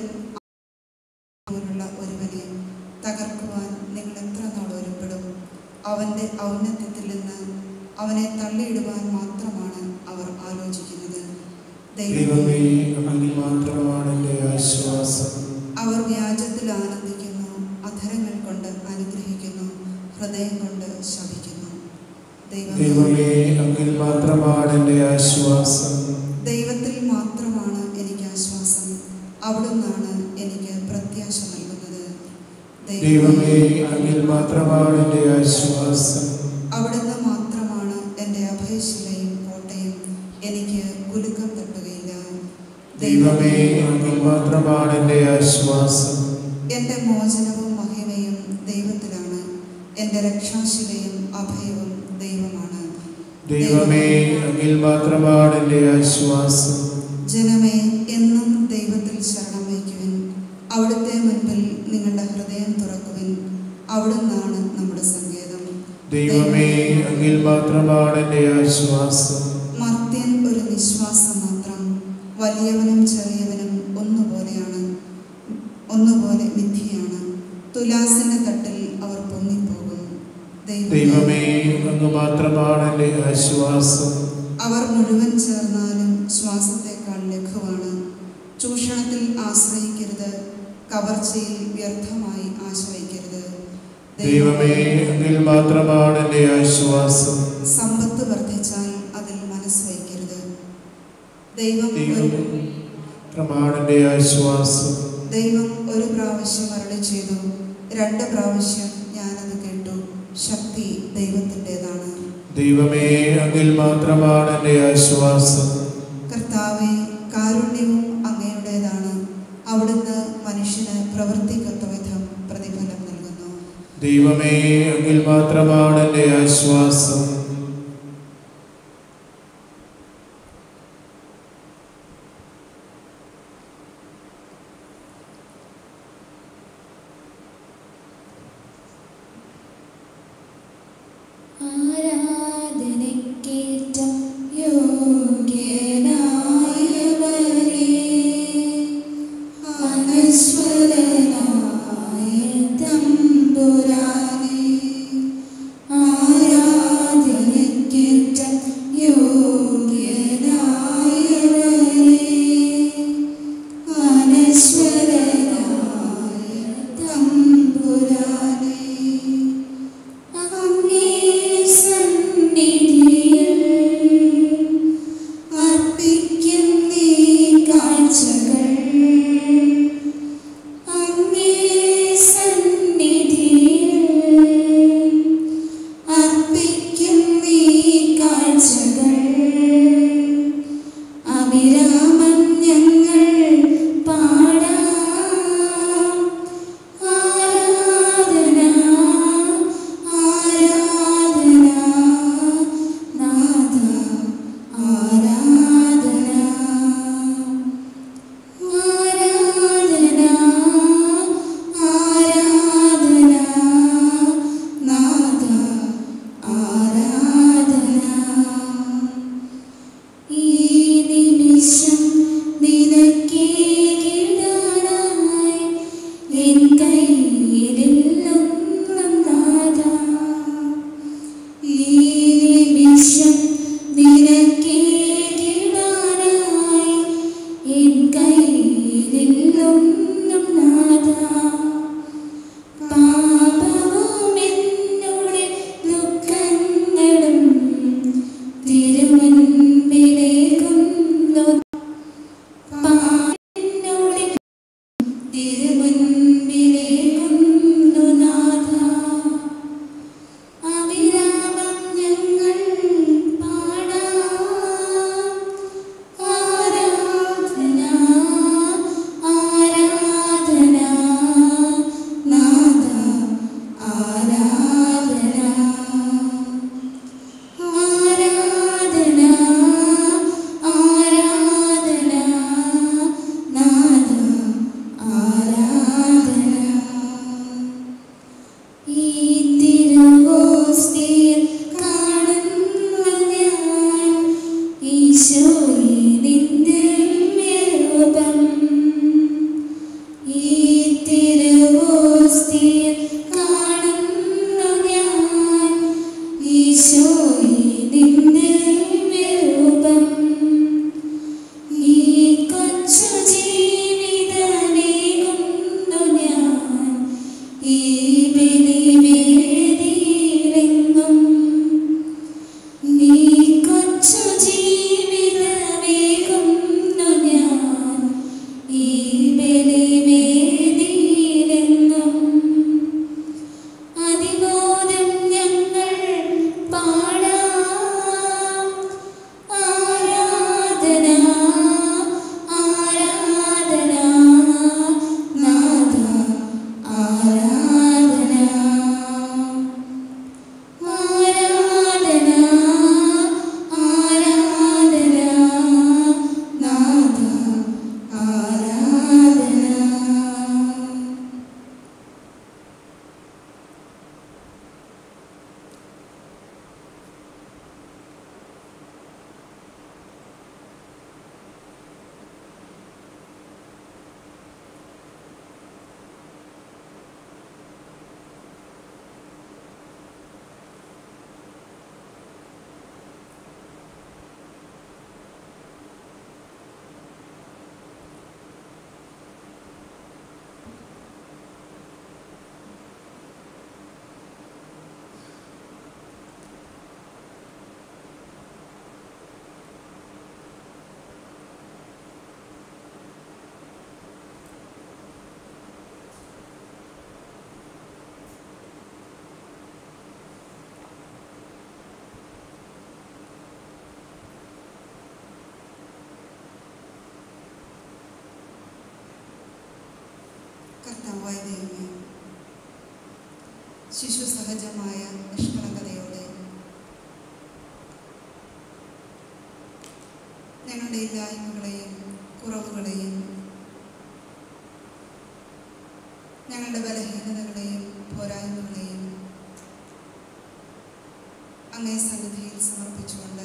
പോലുള്ള ഒരുവനെ തകർക്കുവാൻ നിങ്ങൾ എത്ര നാൾ ഒരുപ്പെടും അവൻ്റെ ഔന്നത്യത്തിൽ നിന്ന് അവനെ തള്ളിയിടുവാൻ മാത്രമാണ് അവർ ആലോചിക്കുന്നത് ദൈവമേ അങ്ങിൽ മാത്രമാണ് എൻ്റെ ആശ്വാസം അവർ വ്യാജത്തിൽ ആനന്ദിക്കുന്നു അധരങ്ങൾ കൊണ്ട് അനുഗ്രഹിക്കുന്നു ഹൃദയം കൊണ്ട് ശപിക്കുന്നു ദൈവമേ ദൈവമേ അങ്ങിൽ മാത്രമാണ് എൻ്റെ ആശ്വാസം ദൈവത്തിൽ മാത്രമാണ് എനിക്ക് ആശ്വാസം അവിടുന്നാണ് എനിക്ക് പ്രത്യാശ നൽകുന്നത് ദൈവമേ അങ്ങിൽ മാത്രമാണ് എൻ്റെ ആശ്വാസം അവിടുന്ന് മാത്രമാണ് എൻ്റെ അഭയശിലയും കോട്ടയും എനിക്ക് കുലുക്കം തട്ടുകയില്ല ദൈവമേ അങ്ങിൽ മാത്രമാണ് എൻ്റെ ആശ്വാസം എൻ്റെ മോചനവും മഹിമയും ദൈവത്തിലാണ് എൻ്റെ രക്ഷാശിലയും അഭയവും ദൈവമാണ് ദൈവമേ അങ്ങിൽ മാത്രമാണ് എൻ്റെ ആശ്വാസം ജനമേ എന്നും ദൈവത്തിൽ ശരണം വയ്ക്കുവിൻ അവിടുത്തെ മുൻപിൽ നിങ്ങളുടെ ഹൃദയം തുറക്കുവിൻ അവിടുന്നാണ് നമ്മുടെ സങ്കേതം ദൈവമേ അങ്ങിൽ മാത്രമാണ് എൻ്റെ ആശ്വാസം മർത്യൻ ഒരു നിശ്വാസം മാത്രം വലിയവനും ചെറിയവനും ഒന്നുപോലെയാണ് ഒന്നുപോലെ മിഥ്യയാണ് തുലാസിന്റെ തട്ടിൽ അവർ പൊങ്ങിപ്പോകും ദൈവമേ അങ്ങ് മാത്രമാണ് എൻ്റെ ആശ്വാസം അവർ മുഴുവൻ ചേർന്നാലും ശ്വാസത്തെക്കാൾ ലഘുവാണ് ചൂഷണത്തിൽ ആശ്രയിക്കരുത് കവർച്ചയിൽ വ്യർത്ഥമായി ആശ്രയിക്കരുത് ദൈവമേ അങ്ങിൽ മാത്രമാണ് എൻ്റെ ആശ്വാസം സമ്പത്ത് വർദ്ധിച്ചാൽ അതിൽ മനസ്സ് വയ്ക്കരുത് ദൈവം ഒരു ദൈവമേ മാത്രമാണ് എൻ്റെ ആശ്വാസം ദൈവം ഒരു പ്രാവശ്യം അരളി ചെയ്തു രണ്ട് പ്രാവശ്യം ഞാനത് കേട്ടു ശക്തി ദൈവത്തിൻ്റെതാണ് ദൈവമേ അങ്ങിൽ മാത്രമാണ് എൻ്റെ ആശ്വാസം കർത്താവെ കാരുണ്യവും അങ്ങയുടേതാണ് അവിടുന്ന് മനുഷ്യന് പ്രവർത്തിക്കത്ത വിധം പ്രതിഫലം നൽകുന്നു ദൈവമേ അങ്ങിൽ മാത്രമാണ് എൻ്റെ ആശ്വാസം ആരാധനയ്ക്കേറ്റം യോഗ്യനായവനേ അനശ്വരനായ തമ്പുരാനേ ആരാധനയ്ക്കേറ്റം യോഗ്യനായവനേ അനശ്വരനായ തമ്പുരാനേ അങ്ങേ ഈശോയെ നിന്റെ രൂപം ഈ തിരുവോസ്തിയിൽ കാണുന്നു ഞാൻ ഈശോയെ നിന്റെ രൂപം ഈ കൊച്ചു ജീവിതമേകുന്നു ഞാൻ ഈ ബലിവേദിയിലെങ്ങും നീ കൊച്ചു ജീവിതമേകുന്നു ഞാൻ ഈ ബലിവേദിയിലെങ്ങും അതിബോധം ഞങ്ങൾ പാടാം ആരാധന ആരാധന നാഥ ആരാധന ആരാധന ആരാധന നാഥ ആരാധന കർത്താവായ ദൈവമേ ശിശു സഹജമായ നിഷ്കളങ്കതയോടെ ഞങ്ങളുടെ ഇല്ലായ്മകളെയും കുറവുകളെയും ഞങ്ങളുടെ ബലഹീനതകളെയും പോരായ്മകളെയും അങ്ങേ സന്നിധിയിൽ സമർപ്പിച്ചുകൊണ്ട്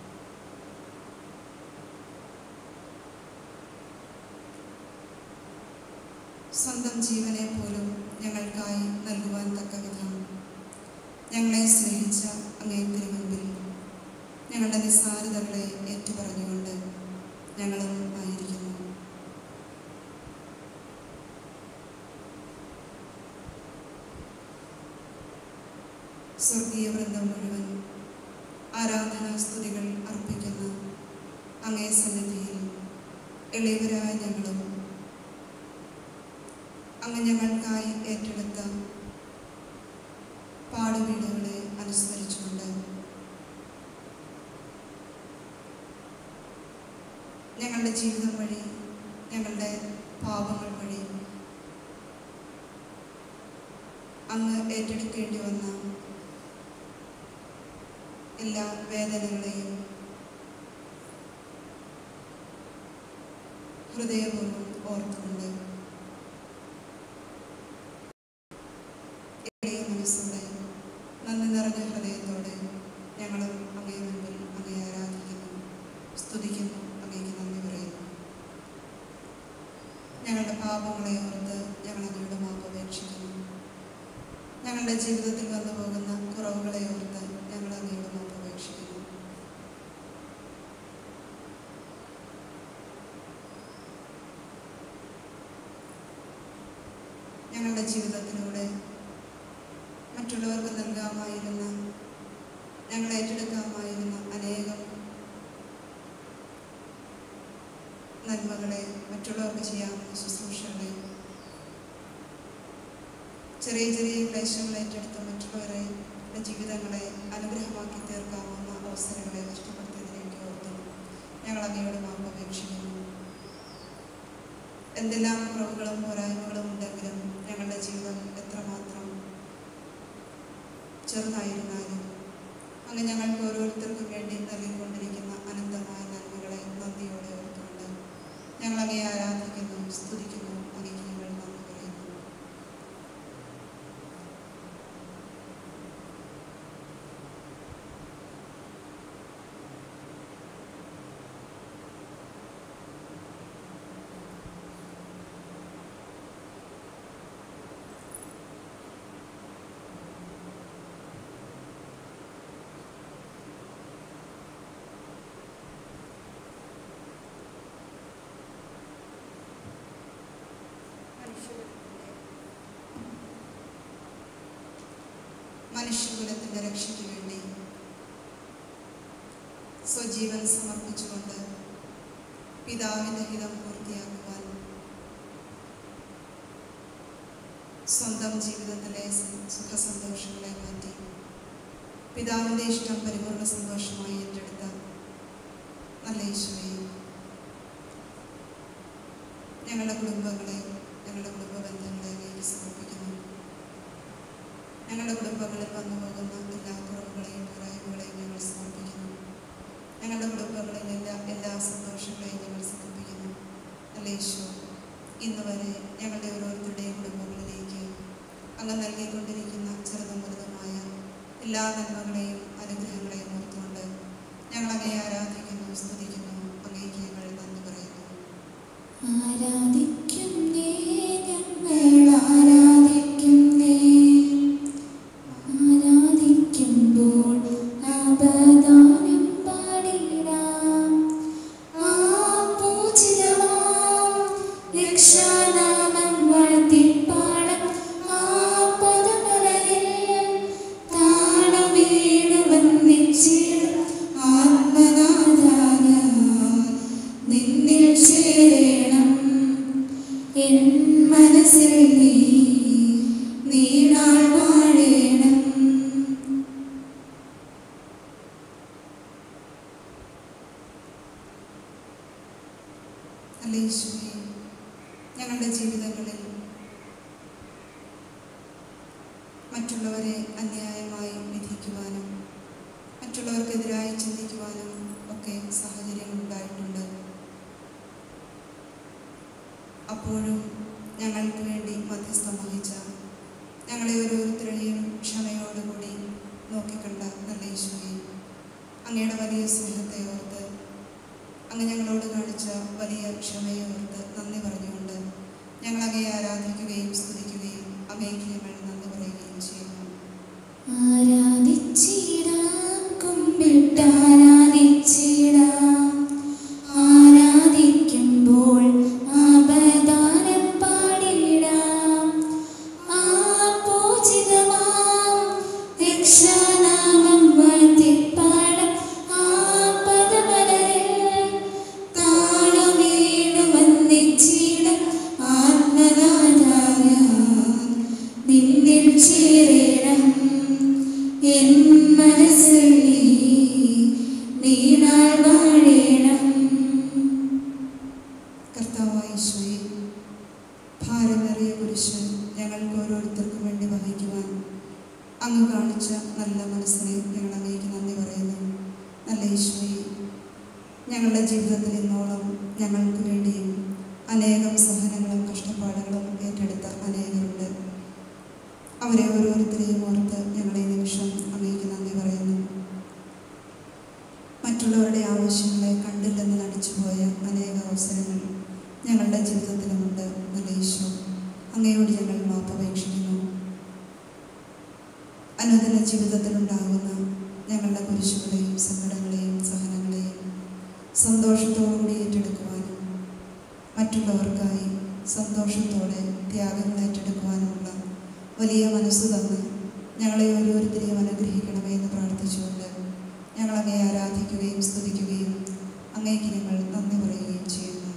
സ്വന്തം ജീവനെ പോലും ഞങ്ങൾക്കായി നൽകുവാൻ തക്ക വിധം ഞങ്ങളെ സ്നേഹിച്ച അങ്ങേ തിരുമുമ്പിൽ ഞങ്ങളുടെ നിസ്സാരതകളെ ഏറ്റുപറഞ്ഞുകൊണ്ട് ഞങ്ങളും ആയിരിക്കുന്നു സ്വർഗീയ വൃന്ദം മുഴുവൻ ആരാധനാ സ്തുതികൾ അർപ്പിക്കുന്ന അങ്ങേ സന്നിധിയിൽ എളിയവരായ ഞങ്ങളും അങ്ങ് ഞങ്ങൾക്കായി ഏറ്റെടുത്ത പാടുവീടുകളെ അനുസ്മരിച്ചുകൊണ്ട് ഞങ്ങളുടെ ജീവിതം വഴി ഞങ്ങളുടെ പാപങ്ങൾ വഴി അങ്ങ് ഏറ്റെടുക്കേണ്ടി വന്ന എല്ലാ വേദനകളെയും ഹൃദയപൂർവ്വം ഓർത്തുകൊണ്ട് എളിയ മനസ്സോടെ നന്ദി നിറഞ്ഞ ഹൃദയത്തോടെ ഞങ്ങളും അങ്ങേ മുൻപിൽ അങ്ങേ ആരാധിക്കുന്നു സ്തുതിക്കുന്നു അങ്ങേക്ക് നന്ദി പറയുന്നു ഞങ്ങളുടെ പാപങ്ങളെ ഓർത്ത് ഞങ്ങൾ അങ്ങയുടെ മാപ്പ് അപേക്ഷിക്കുന്നു ഞങ്ങളുടെ ജീവിതത്തിൽ വന്നു പോകുന്ന കുറവുകളെ ഓർത്ത് ഞങ്ങൾ അങ്ങയുടെ മാപ്പ് അപേക്ഷിക്കുന്നു ഞങ്ങളുടെ ജീവിതത്തിലൂടെ മറ്റുള്ളവർക്ക് നൽകാമായിരുന്ന ഞങ്ങൾ ഏറ്റെടുക്കാമായിരുന്ന അനേകം നന്മകളെ മറ്റുള്ളവർക്ക് ചെയ്യാവുന്ന ശുശ്രൂഷകളെ ചെറിയ ചെറിയ ക്ലേശങ്ങൾ ഏറ്റെടുത്ത് മറ്റുള്ളവരെ ജീവിതങ്ങളെ അനുഗ്രഹമാക്കി തീർക്കാവുന്ന അവസരങ്ങളെ നഷ്ടപ്പെടുത്തിയതിലേക്ക് ഓർത്ത് ഞങ്ങൾ അങ്ങയോട് മാപ്പ് അപേക്ഷിക്കുന്നു എന്തെല്ലാം കുറവുകളും പോരായ്മകളും ഉണ്ടെങ്കിലും ഞങ്ങളുടെ ജീവിതം എത്രമാത്രം ചെറുതായിരുന്നാലും അങ്ങ് ഞങ്ങൾക്ക് ഓരോരുത്തർക്കും വേണ്ടി നൽകിക്കൊണ്ടിരിക്കുന്ന അനന്തമായ നന്മകളെ നന്ദിയോടെ ഓർത്തുകൊണ്ട് ഞങ്ങൾ അങ്ങയെ ആരാധിക്കുന്നു സ്തുതിക്കുന്നു അങ്ങേക്ക് ഞങ്ങൾ നന്ദി പറയുന്നു മനുഷ്യകുലത്തിൻ്റെ രക്ഷയ്ക്ക് വേണ്ടി സ്വജീവൻ സമർപ്പിച്ചുകൊണ്ട് പിതാവിൻ്റെ ഹിതം പൂർത്തിയാക്കുവാൻ സ്വന്തം ജീവിതത്തിലെ സുഖസന്തോഷങ്ങളെ മാറ്റി പിതാവിൻ്റെ ഇഷ്ടം പരിപൂർണ സന്തോഷമായി ഏറ്റെടുത്ത നല്ല ഈശോയെ ഞങ്ങളുടെ കുടുംബങ്ങളെ ഞങ്ങളുടെ കുടുംബ ബന്ധങ്ങളെ അങ്ങേക്ക് സമർപ്പിക്കുന്നു ഞങ്ങളുടെ കുടുംബങ്ങളിൽ വന്നു പോകുന്ന എല്ലാ കുറവുകളെയും പോരായ്മകളെയും ഞങ്ങൾ സമർപ്പിക്കുന്നു ഞങ്ങളുടെ കുടുംബങ്ങളിൽ എല്ലാ എല്ലാ സന്തോഷങ്ങളെയും ഞങ്ങൾ സമർപ്പിക്കുന്നു അല്ല ഈശോ ഇന്ന് വരെ ഞങ്ങളുടെ ഓരോരുത്തരുടെയും കുടുംബങ്ങളിലേക്ക് അങ്ങ് നൽകിക്കൊണ്ടിരിക്കുന്ന ചെറുതും വലുതുമായ എല്ലാ നന്മകളെയും അനുഗ്രഹങ്ങളെയും ഓർത്തുകൊണ്ട് ഞങ്ങൾ അങ്ങയെ ആരാധിക്കുന്നു സ്തുതിക്കുന്നു അങ്ങേക്ക് ഞങ്ങൾ നന്ദി പറയുന്നു ആരാധിക്കുന്നേ ഞങ്ങൾ ആരാധിക്കുന്നേ ആരാധിക്കുമ്പോൾ അപദാനം പാടിടാം ആ പൂജിതമാം രക്ഷാനാമം വാഴ്ത്തിപ്പാടാം ആ പദമലരിൽ താണു വീണു വന്നിച്ചിടും ആത്മനാഥായ നിന്നിൽ ചേരണം എൻ മനസ്സിൽ നീ നീണാൾ വാഴേണം അല്ല ഈശോയെ ഞങ്ങളുടെ ജീവിതങ്ങളിൽ മറ്റുള്ളവരെ അന്യായമായി വിധിക്കുവാനും മറ്റുള്ളവർക്കെതിരായി ചിന്തിക്കുവാനും ഒക്കെ സാഹചര്യങ്ങൾ ഉണ്ടായിട്ടുണ്ട് അപ്പോഴും ഞങ്ങൾക്ക് വേണ്ടി മധ്യസ്ഥം വഹിച്ച ഞങ്ങളെ ഓരോരുത്തരെയും ക്ഷമയോടുകൂടി നോക്കിക്കണ്ട നല്ല ഈശോയെ അങ്ങയുടെ വലിയ സ്നേഹത്തെ ഓർത്ത് അങ്ങ് ഞങ്ങളോട് കാണിച്ച വലിയ ക്ഷമയെ ഓർത്ത് നന്ദി പറഞ്ഞുകൊണ്ട് ഞങ്ങൾ അങ്ങയെ ആരാധിക്കുകയും സ്തുതിക്കുകയും അങ്ങേക്ക് ഞങ്ങൾ നന്ദി പറയുകയും ചെയ്യുന്നു ആരാധിച്ചിടാം കുമ്പിട്ടാരാധിച്ചിടാം ആരാധിക്കുമ്പോൾ അപദാനം പാടിടാം ആ പൂജിതമാം രക്ഷാനാമം വാഴ്ത്തിപ്പാടാം ആ പദമലരിൽ താണു വീണു വന്നിച്ചിടാം ആത്മനാഥായ നിന്നിൽ ചേരണം എൻ മനസ്സിൽ നീ നീണാൾ വാഴേണം കർത്താവായ ഈശോയെ ഭാരമേറിയ കുരിശ് ഞങ്ങൾക്ക് ഓരോരുത്തർക്കും വേണ്ടി വഹിക്കുവാൻ അങ്ങ് കാണിച്ച നല്ല മനസ്സിനെ ഞങ്ങൾ അങ്ങേക്ക് നന്ദി പറയുന്നു നല്ല ഈശോയെ ഞങ്ങളുടെ ജീവിതത്തിൽ ഇന്നോളം ഞങ്ങൾക്ക് വേണ്ടിയും അനേകം സഹനങ്ങളും കഷ്ടപ്പാടുകളും ഏറ്റെടുത്ത അനേകരുണ്ട് അവരെ ഓരോരുത്തരെയും ഓർത്ത് ഞങ്ങൾ ഈ നിമിഷം അങ്ങേക്ക് നന്ദി പറയുന്നു മറ്റുള്ളവരുടെ ആവശ്യങ്ങളെ കണ്ടില്ലെന്ന് നടിച്ചുപോയ അനേക അവസരങ്ങൾ ഞങ്ങളുടെ ജീവിതത്തിലുമുണ്ട് നല്ല ഈശോ അങ്ങയോട് ഞങ്ങൾ മാപ്പപേക്ഷിക്കുന്നു അനുദിന ജീവിതത്തിലുണ്ടാകുന്ന ഞങ്ങളുടെ കുരിശുകളെയും സങ്കടങ്ങളെയും സഹനങ്ങളെയും സന്തോഷത്തോടുകൂടി ഏറ്റെടുക്കുവാനും മറ്റുള്ളവർക്കായി സന്തോഷത്തോടെ ത്യാഗങ്ങൾ ഏറ്റെടുക്കുവാനുമുള്ള വലിയ മനസ്സ് തന്ന് ഞങ്ങളെ ഓരോരുത്തരെയും അനുഗ്രഹിക്കണമേ എന്ന് പ്രാർത്ഥിച്ചുകൊണ്ട് ഞങ്ങൾ അങ്ങയെ ആരാധിക്കുകയും സ്തുതിക്കുകയും അങ്ങേക്ക് ഞങ്ങൾ നന്ദി പറയുകയും ചെയ്യുന്നു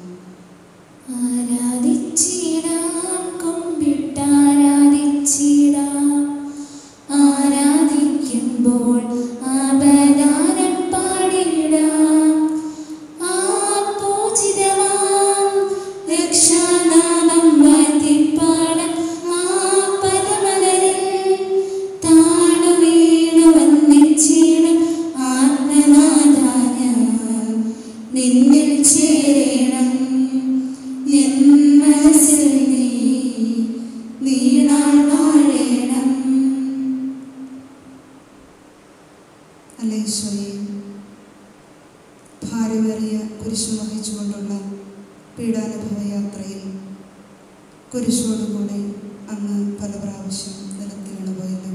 ആരാധിച്ചിടാം കുമ്പിട്ടാരാധിച്ചിടാം ആരാധിക്കുമ്പോൾ അപദാനം പാടിടാം ആ പൂജിതമാം രക്ഷാനാമം വാഴ്ത്തിപ്പാടാം ആ പദമലരിൽ താണു വീണു വന്നിച്ചിടും ആത്മനാഥായ നിന്നിൽ ചേരണം എൻ മനസ്സിൽ നീ നീണാൾ വാഴേണം അല്ല ഈശോയെ ഭാരമേറിയ കുരിശു വഹിച്ചുകൊണ്ടുള്ള പീഡാനുഭവ യാത്രയിൽ കുരിശോടുകൂടെ അങ്ങ് പല പ്രാവശ്യം നിലത്ത് വീണുപോയല്ലോ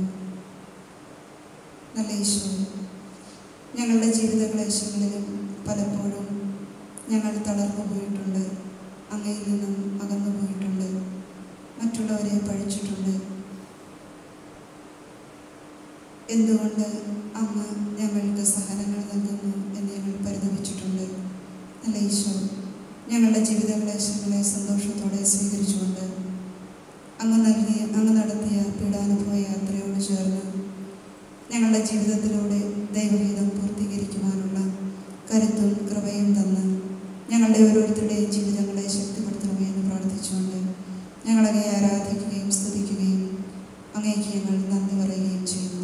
നല്ല ഈശോ ഞങ്ങളുടെ ജീവിത ക്ലേശങ്ങളിലും പലപ്പോഴും ഞങ്ങൾ തളർന്നു പോയിട്ടുണ്ട് അങ്ങയിൽ നിന്നും അകന്നു പോയിട്ടുണ്ട് മറ്റുള്ളവരെ പഴിച്ചിട്ടുണ്ട് എന്തുകൊണ്ട് അങ്ങ് ഞങ്ങൾക്ക് സഹനങ്ങൾ നൽകുന്നു എന്ന് ഞങ്ങൾ പരിതപിച്ചിട്ടുണ്ട് അല്ല ഈശോ ഞങ്ങളുടെ ജീവിത ക്ലേശങ്ങളെ സന്തോഷത്തോടെ സ്വീകരിച്ചുകൊണ്ട് അങ്ങ് നൽകിയ അങ്ങ് നടത്തിയ പീഡാനുഭവ യാത്രയോട് ചേർന്ന് ഞങ്ങളുടെ ജീവിതത്തിലൂടെ ദൈവഹിതം പൂർത്തീകരിക്കുവാനുള്ള കരുത്തും കൃപയും തന്ന് ഞങ്ങളുടെ ഓരോരുത്തരുടെയും ജീവിതങ്ങളെ ശക്തിപ്പെടുത്തണമേ എന്ന് പ്രാർത്ഥിച്ചുകൊണ്ട് ഞങ്ങളങ്ങയെ ആരാധിക്കുകയും സ്തുതിക്കുകയും അങ്ങേക്ക് ഞങ്ങൾ നന്ദി പറയുകയും ചെയ്യുന്നു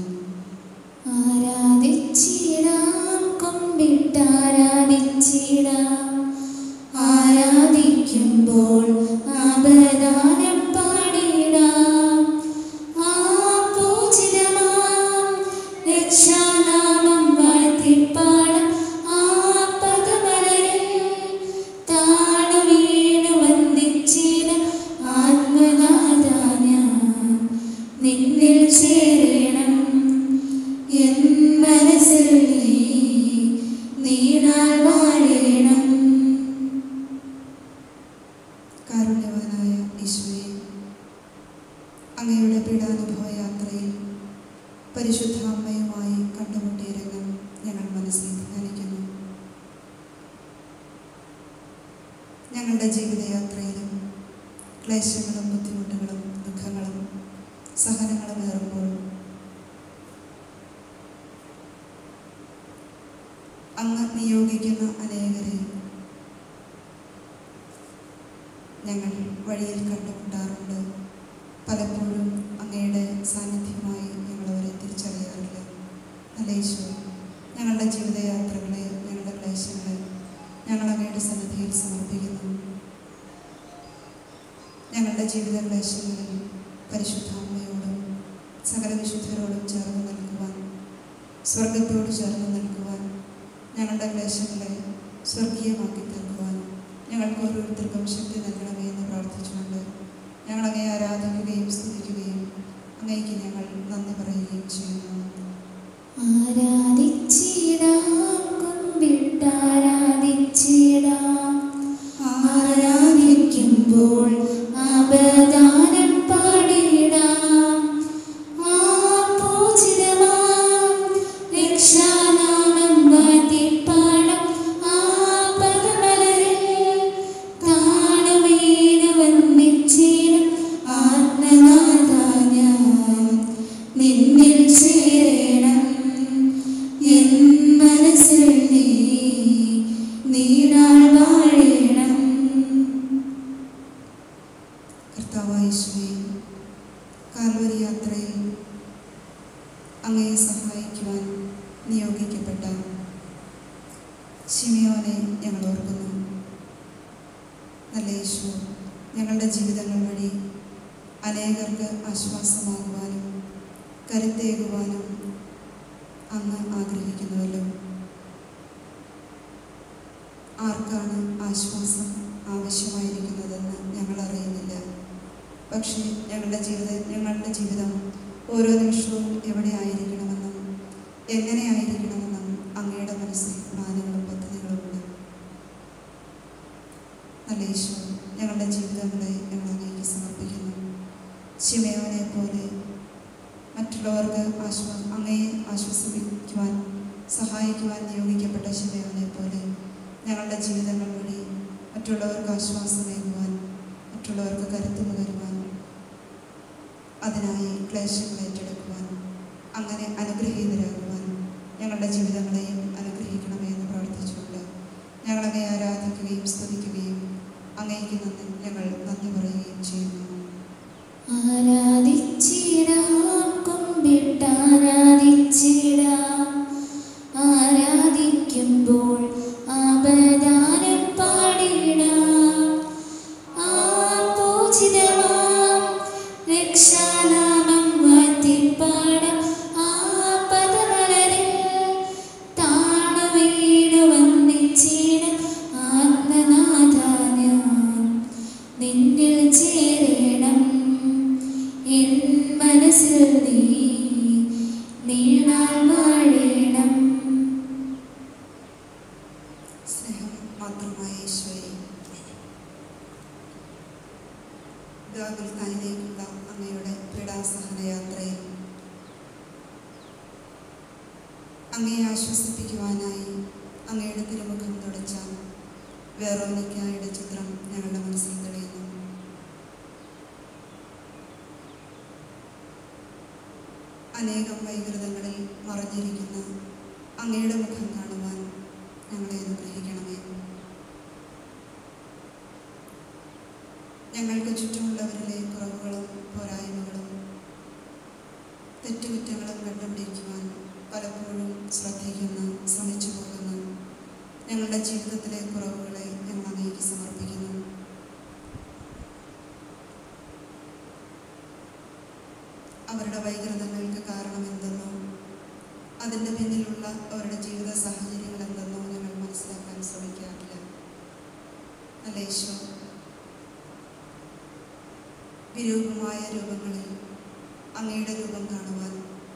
ആരാധിച്ചിടാം കുമ്പിട്ടാരാധിച്ചിടാം ആരാധിക്കുമ്പോൾ ആപദാനം പാടിടാം ആ പൂജിതമാം രക്ഷാനാമം വാഴ്ത്തിപ്പാടാം ആ പദമലരിൽ താണു വീണു വന്ദിച്ചിടാം ആത്മനാഥാ ഞാൻ നിന്നിൽ ചേരണം എൻ മനസ്സിൽ നീ നീണാൽ വാഴണം കാരുണ്യവാനായ ഈശോയെ അങ്ങയുടെ പീഡാനുഭവ യാത്രയിൽ പരിശുദ്ധ അമ്മയുമായി കണ്ടുമുട്ടിയ രംഗം ഞങ്ങൾ മനസ്സിൽ ധ്യാനിക്കുന്നു ഞങ്ങളുടെ ജീവിതയാത്രയിലും ക്ലേശങ്ങളും ബുദ്ധിമുട്ടുകളും ദുഃഖങ്ങളും സഹനങ്ങളും ഏറുമ്പോൾ അങ്ങ് നിയോഗിക്കുന്ന അനേകരെ ഞങ്ങൾ വഴിയിൽ കണ്ടുമുട്ടാറുണ്ട് പലപ്പോഴും അങ്ങയുടെ സാന്നിധ്യമായി ഞങ്ങൾ അവരെ തിരിച്ചറിയാറില്ല അല്ല ഈശോ ഞങ്ങളുടെ ജീവിതയാത്രകളെ ഞങ്ങളുടെ ക്ലേശങ്ങളെ ഞങ്ങൾ അങ്ങയുടെ സന്നിധിയിൽ സമർപ്പിക്കുന്നു ഞങ്ങളുടെ ജീവിത ക്ലേശങ്ങളിൽ പരിശുദ്ധ അമ്മയോടും സകല വിശുദ്ധരോടും ചേർന്ന് നിൽക്കുവാൻ സ്വർഗത്തോട് ചേർന്ന് നിൽക്കുവാൻ ഞങ്ങളുടെ ക്ലേശങ്ങളെ സ്വർഗീയമാക്കി തീർക്കുവാൻ ഞങ്ങൾക്ക് ഓരോരുത്തർക്കും ശക്തി നൽകണമേ എന്ന് പ്രാർത്ഥിച്ചുകൊണ്ട് ഞങ്ങൾ അങ്ങയെ ആരാധിക്കുകയും സ്തുതിക്കുകയും അങ്ങേക്ക് ഞങ്ങൾ നന്ദി പറയുകയും ചെയ്യുന്നു ആരാധിച്ചിടാം കുമ്പിട്ടാരാധിച്ചിടാം ആരാധിക്കുമ്പോൾ ആപദാനം പാടിടാം ആ പൂജിതമാം രക്ഷാനാമം വാഴ്ത്തിപ്പാടാം ആ പദമലരിൽ താണു വീണു വന്ദിച്ചിടും ആത്മനാഥാ ഞാൻ നിന്നിൽ ചേരണം എൻ മനസ്സിൽ നീ നീണാൾ വാഴണം കർത്താവായ ഈശോയെ കാൽവരി യാത്രയിൽ അങ്ങയെ സഹായിക്കുവാൻ നിയോഗിക്കപ്പെട്ട ശിമിയോനെ ഞങ്ങൾ ഓർക്കുന്നു നല്ല യേശു ഞങ്ങളുടെ ജീവിതങ്ങൾ വഴി അനേകർക്ക് ആശ്വാസമാകുവാനും കരുത്തേകുവാനും അങ്ങ് ആഗ്രഹിക്കുന്നുവല്ലോ ആർക്കാണ് ആശ്വാസം ആവശ്യമായിരിക്കുന്നതെന്ന് ഞങ്ങൾ അറിയുന്നില്ല പക്ഷേ ഞങ്ങളുടെ ജീവിത ഞങ്ങളുടെ ജീവിതം ഓരോ നിമിഷവും എവിടെ ആയിരിക്കണമെന്നും എങ്ങനെ ആയിരിക്കണമെന്നും അങ്ങയുടെ മനസ്സിൽ പ്ലാനുകളും പദ്ധതികളുമുണ്ട് നല്ല ഈശോ ഞങ്ങളുടെ ജീവിതങ്ങളെ ഞങ്ങൾ അങ്ങേക്ക് സമർപ്പിക്കുന്നു ശിമയോനെ പോലെ മറ്റുള്ളവർക്ക് ആശ്വാ അങ്ങയെ ആശ്വസിപ്പിക്കുവാൻ സഹായിക്കുവാൻ നിയോഗിക്കപ്പെട്ട ശിമയോനെ പോലെ ഞങ്ങളുടെ ജീവിതങ്ങൾ വഴി മറ്റുള്ളവർക്ക് ആശ്വാസമേകുവാൻ മറ്റുള്ളവർക്ക് കരുത്ത് പകരുവാൻ അതിനായി ക്ലേശങ്ങൾ ഏറ്റെടുക്കുവാൻ അങ്ങനെ അനുഗ്രഹീതരാകുവാൻ ഞങ്ങളുടെ ജീവിതങ്ങളെയും അനുഗ്രഹിക്കണമേ എന്ന് പ്രാർത്ഥിച്ചുകൊണ്ട് ഞങ്ങളങ്ങയെ ആരാധിക്കുകയും സ്തുതിക്കുകയും അങ്ങേക്ക് നന്ദി ഞങ്ങൾ നന്ദി പറയുകയും ചെയ്യുന്നു ആരാധിച്ചിടാം കുമ്പിട്ടാരാധിച്ചിടാം ആരാധിക്കുമ്പോൾ ആപദാനം പാടിടാം ആ പൂജിതമാം രക്ഷാനാമം വാഴ്ത്തിപ്പാടാം ആ പദമലരിൽ താണു വീണു വന്നിച്ചിടാം ആത്മനാഥാ ഞാൻ നിന്നിൽ ചേരണം എൻ മനസ്സിൽ നീ നീണാൽ വാഴണം സ്നേഹം മാത്രമായ ഈശോയെ ഗാഗുൽത്താനിലേക്കുള്ള അങ്ങയുടെ പീഡാസഹന യാത്രയിൽ അങ്ങയെ ആശ്വസിപ്പിക്കുവാനായി അങ്ങയുടെ തിരുമുഖം തുടച്ച വേറോനിക്കായുടെ ചിത്രം ഞങ്ങളുടെ മനസ്സിൽ തെളിയുന്നു അനേകം വൈകൃതങ്ങളിൽ മറഞ്ഞിരിക്കുന്ന അങ്ങയുടെ മുഖം കാണുവാൻ ഞങ്ങളെ അനുഗ്രഹിക്കണമേ ഞങ്ങൾക്ക് ചുറ്റുമുള്ളവരിലെ കുറവുകളും പോരായ്മകളും തെറ്റുകുറ്റങ്ങളും കണ്ടുപിടിക്കുവാൻ പലപ്പോഴും ശ്രദ്ധിക്കുന്ന ശ്രമിച്ചു പോകുന്ന ഞങ്ങളുടെ ജീവിതത്തിലെ കുറവുകളെ ഞങ്ങൾ അങ്ങേക്ക് സമർപ്പിക്കുന്നു അവരുടെ വൈകൃതങ്ങൾക്ക് കാരണം എന്തെന്നോ അതിൻ്റെ പിന്നിലുള്ള അവരുടെ ജീവിത സാഹചര്യങ്ങൾ എന്തെന്നോ ഞങ്ങൾ മനസ്സിലാക്കാൻ ശ്രമിക്കാറില്ല അല്ല ഈശോ വിരൂപമായ രൂപങ്ങളിൽ അങ്ങയുടെ രൂപം കാണുവാൻ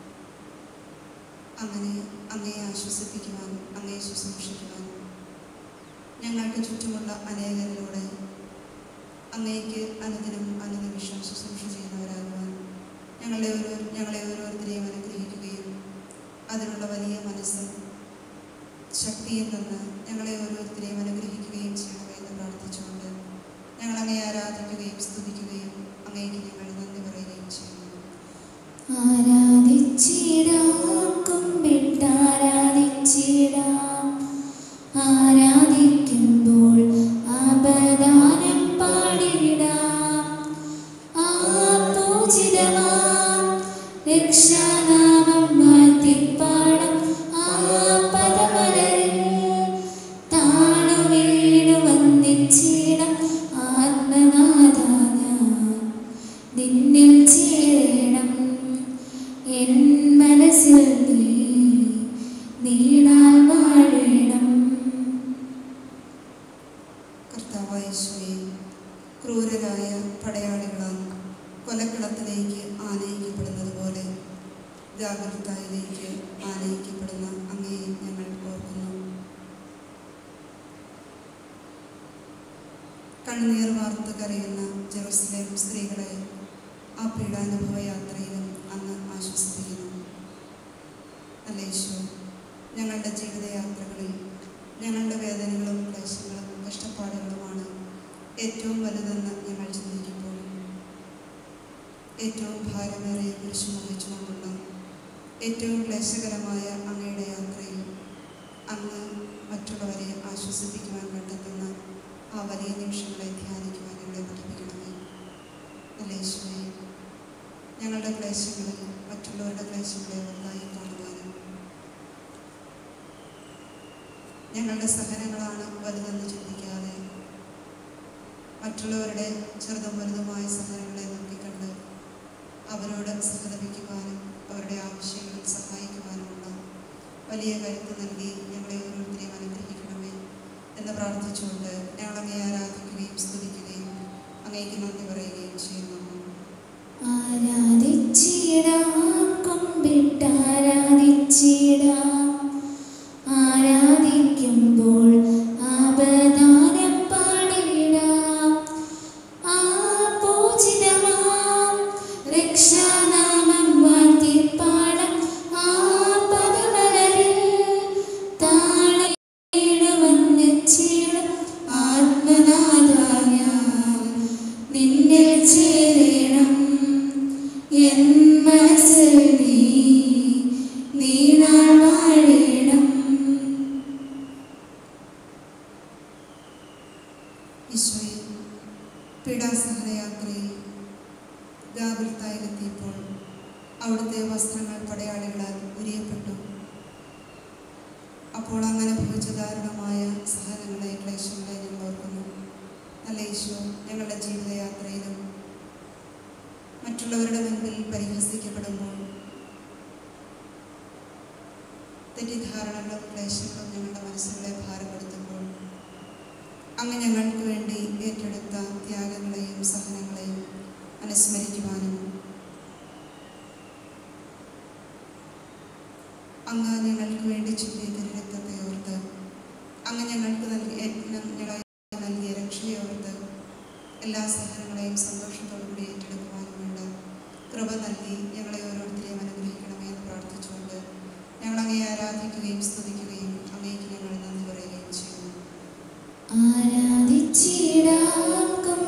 അങ്ങനെ അങ്ങയെ ആശ്വസിപ്പിക്കുവാൻ അങ്ങയെ ശുശ്രൂഷിക്കുവാൻ ഞങ്ങൾക്ക് ചുറ്റുമുള്ള അനേകരിലൂടെ അങ്ങേക്ക് അനുദിനം അനുനിമിഷം ശുശ്രൂഷ ചെയ്യുന്നവരാകുവാൻ ഞങ്ങളെ ഓരോ ഞങ്ങളെ ഓരോരുത്തരെയും അനുഗ്രഹിക്കുകയും അതിനുള്ള വലിയ മനസ്സും ശക്തിയും തന്ന് ഞങ്ങളെ ഓരോരുത്തരെയും അനുഗ്രഹിക്കുകയും ചെയ്യണമേ എന്ന് പ്രാർത്ഥിച്ചുകൊണ്ട് ഞങ്ങൾ അങ്ങയെ ആരാധിക്കുകയും സ്തുതിക്കുകയും അങ്ങേക്ക് ഞങ്ങൾ നന്ദി പറയുകയും ചെയ്യുന്നു ആരാധിച്ചിടാം കുമ്പിട്ടാരാധിച്ചിടാം ആരാധിക്കുമ്പോൾ അപദാനം പാടിടാം ആ പൂജിതമാം രക്ഷാനാമം മാറ്റിപ്പാടം ആ പദമലരിൽ താണു വീണു വന്നിച്ചിടം ആത്മനാഥാന നിന്നിൽ ചേരണം എൻ മനസ്സിൽ നീ നീണാൽ വാഴണം കർത്താവായ യേശുവേ ക്രൂരരായ പടയാളികളാൽ കൊലക്കളത്തിലേക്ക് ആനയിക്കപ്പെടുന്നത് പോലെ ജാഗ്രതായിലേക്ക് ആനയിക്കപ്പെടുന്ന അങ്ങയെ ഞങ്ങൾ ഓർക്കുന്നു കണ്ണീർ വാർത്ത് കരയുന്ന ജെറുസലേം സ്ത്രീകളെ ആ പീഡാനുഭവ യാത്രയിലും അങ്ങ് ആശ്വസിപ്പിക്കുന്നു അല്ല ഈശോ ഞങ്ങളുടെ ജീവിതയാത്രകളിൽ ഞങ്ങളുടെ വേദനകളും ക്ലേശങ്ങളും കഷ്ടപ്പാടുകളുമാണ് ഏറ്റവും വലുതെന്ന് ഞങ്ങൾ ചിന്തിക്കുമ്പോൾ ഏറ്റവും ഭാരമേറിയ കുരിശു വഹിച്ചുകൊണ്ടുള്ള ഏറ്റവും ക്ലേശകരമായ അങ്ങയുടെ യാത്രയിൽ അങ്ങ് മറ്റുള്ളവരെ ആശ്വസിപ്പിക്കുവാൻ കണ്ടെത്തുന്ന ആ വലിയ നിമിഷങ്ങളെ ധ്യാനിക്കുവാൻ ഞങ്ങളെ പഠിപ്പിക്കണമേ അല്ലേ യേശുവേ ഞങ്ങളുടെ ക്ലേശങ്ങളിൽ മറ്റുള്ളവരുടെ ക്ലേശങ്ങളെ ഒന്നായി കാണുവാനും ഞങ്ങളുടെ സഹനങ്ങളാണ് വലുതെന്ന് ചിന്തിക്കാതെ മറ്റുള്ളവരുടെ ചെറുതും വലുതുമായ സഹനങ്ങളെ നോക്കിക്കണ്ട് അവരോട് സഹതപിക്കുവാനും അവരുടെ ആവശ്യങ്ങളിൽ സഹായിക്കുവാനുമുള്ള വലിയ കരുത്ത് നൽകി ഞങ്ങളെ ഓരോരുത്തരെയും അനുഗ്രഹിക്കണമേ എന്ന് പ്രാർത്ഥിച്ചുകൊണ്ട് ഞങ്ങൾ അങ്ങേ ആരാധിക്കുകയും സ്തുതിക്കുകയും അങ്ങേക്ക് നന്ദി പറയുകയും ചെയ്യുന്നു ആരാധിച്ചിടാം കുമ്പിട്ടാരാധിച്ചിടാം ആരാധിക്കുമ്പോൾ അപദാനം പാടിടാം ആ പൂജിതമാം രക്ഷാനാമം വാഴ്ത്തിപ്പാടാം ആ പദമലരിൽ താണവന്ന് ചീടും ആത്മനാഥായ നിന്നിൽ ചേരണം എൻ മനസ്സിൽ നീ നീണാൾ വാഴണം ഈശോയെ പീഡാസഹനയാത്രയിൽ ഗാബിൽത്തായിലെത്തിയപ്പോൾ അവിടുത്തെ വസ്ത്രങ്ങൾ പടയാളികളാൽ ഉരിയപ്പെട്ടു അപ്പോൾ അങ്ങനെ ഭവിച്ച ദാരുണമായ സഹനങ്ങളെ ക്ലേശങ്ങളെ ഞങ്ങൾ ഓർക്കുന്നു നല്ല ഈശോ ഞങ്ങളുടെ ജീവിതയാത്രയിലും മറ്റുള്ളവരുടെ മുൻപിൽ പരിഹസിക്കപ്പെടുമ്പോൾ തെറ്റിദ്ധാരണകളും ക്ലേശങ്ങളും ഞങ്ങളുടെ മനസ്സുകളെ ഭാരപ്പെടുത്തുമ്പോൾ അങ്ങ് ഞങ്ങൾക്ക് വേണ്ടി ഏറ്റെടുത്ത ത്യാഗങ്ങളെയും സഹനങ്ങളെയും അനുസ്മരിക്കുവാനും അങ്ങ് ഞങ്ങൾക്ക് വേണ്ടി ചിന്തിയ തിരുരക്തത്തെ ഓർത്ത് അങ്ങ് ഞങ്ങൾക്ക് നൽകി ഞങ്ങളെ നൽകിയ രക്ഷയെ ഓർത്ത് എല്ലാ സഹനങ്ങളെയും സന്തോഷത്തോടു കൂടി ഏറ്റെടുക്കുവാനും വേണ്ട കൃപ നൽകി ഞങ്ങളെ ഓരോരുത്തരെയും അനുഗ്രഹിക്കണമേ എന്ന് പ്രാർത്ഥിച്ചുകൊണ്ട് ഞങ്ങൾ അങ്ങേ ആരാധിക്കും ആരാധിക്കുകയും സ്തുതിക്കുകയും അങ്ങേക്ക് ഞങ്ങൾ നന്ദി പറയുകയും ചെയ്യുന്നു ആരാധിച്ചിടാം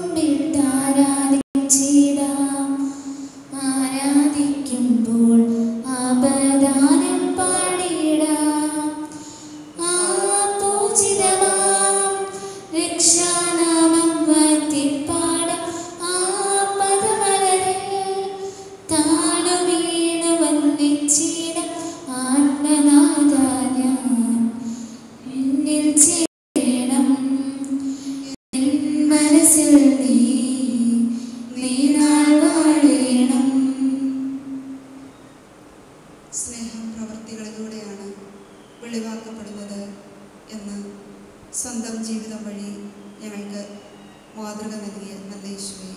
കുമ്പിട്ടാരാധിച്ചിടാം ആരാധിക്കുമ്പോൾ ആപദാനം പാടിടാം ആ പൂജിതമാം രക്ഷാനാമം വാഴ്ത്തിപ്പാടാം ആ പദമലരിൽ താണു വീണു വന്നിച്ചിടാം ആത്മനാഥ ഞാൻ എന്നിൽ ചേരണം എൻ മനസ്സിൽ നീ നീണാൾ വാഴേണം സ്നേഹം പ്രവൃത്തികളിലൂടെയാണ് വെളിവാക്കപ്പെടുന്നത് എന്ന് സ്വന്തം ജീവിതം വഴി ഞങ്ങൾക്ക് മാതൃക നൽകിയ നല്ല യേശുവേ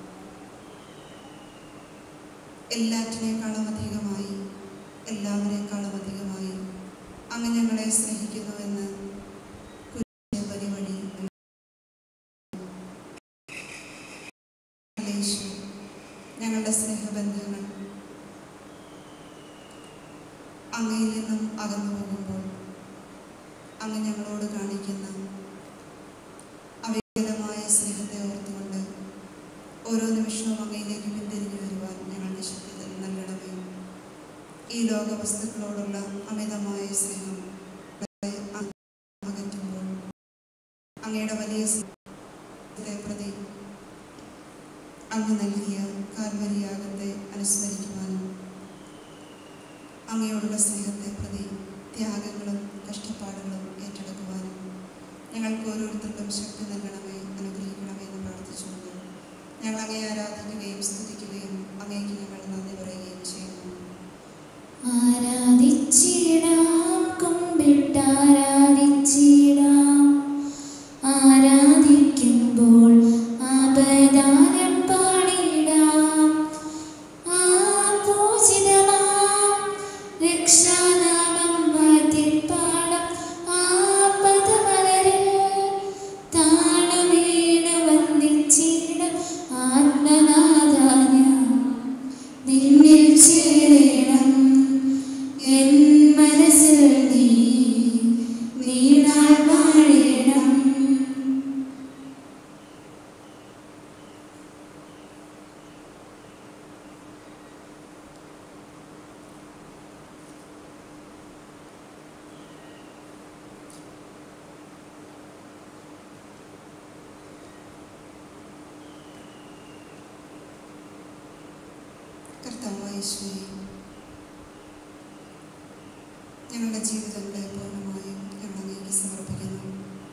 എല്ലാറ്റിനേക്കാളും അധികമായി എല്ലാവരെക്കാളും അധികമായി അങ്ങ് ഞങ്ങളെ സ്നേഹിക്കുന്നുവെന്ന് കുരിശിന്റെ ബലി വഴി നല്ല യേശു ഞങ്ങളുടെ സ്നേഹബന്ധങ്ങൾ അങ്ങയിൽ നിന്നും അകന്നു പോകുമ്പോൾ അങ്ങ് ഞങ്ങളോട് കാണിക്കുന്ന അവികലമായ സ്നേഹത്തെ ഓർത്തുകൊണ്ട് ഓരോ നിമിഷവും അങ്ങയിലേക്ക് പിന്തിരിഞ്ഞു വരുവാൻ ഞങ്ങളുടെ ശക്തി തന്നെ നൽകണമേ ഈ ലോക വസ്തുക്കളോടുള്ള അമിതമായ സ്നേഹം ഞങ്ങളെ അകറ്റുമ്പോൾ അങ്ങയുടെ വലിയ സ്നേഹത്തെ പ്രതി അങ്ങ് നൽകിയ കാൽവരിയാകത്തെ അനുസ്മരിക്കുവാനും അങ്ങയോടുള്ള സ്നേഹത്തെ പ്രതി ത്യാഗങ്ങളും കഷ്ടപ്പാടുകളും ഏറ്റെടുക്കുവാനും ഞങ്ങൾക്ക് ഓരോരുത്തർക്കും ശക്തി നൽകണമേ അനുഗ്രഹിക്കണമേ എന്ന് പ്രാർത്ഥിച്ചുകൊണ്ട് ഞങ്ങൾ അങ്ങയെ ആരാധിക്കുകയും സ്തുതിക്കുകയും അങ്ങേക്ക് ഞങ്ങൾ നന്ദി പറയുകയും ചെയ്യുന്നു ആരാധിച്ചിടാം കുമ്പിട്ടാരാധിച്ചിടാം ആരാധിക്കുമ്പോൾ ആപദാനം പാടിടാം ആ പൂജിതമാം രക്ഷാനാമം വാഴ്ത്തിപ്പാടാം ആ പദമലരിൽ താണു വീണു വന്നിച്ചിടാം ആത്മനാഥ ഞാൻ നിന്നിൽ ചേരണം എൻ മനസ്സിൽ നീ നീണാൾ വാഴണം കർത്താവായ യേശുവേ ഞങ്ങളുടെ ജീവിതങ്ങളെ പൂർണ്ണമായും ഞങ്ങൾ അങ്ങേക്ക് സമർപ്പിക്കുന്നു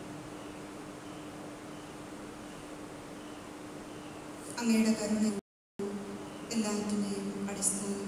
അങ്ങയുടെ കരുണ എല്ലാറ്റിനെയും അടിസ്ഥാനം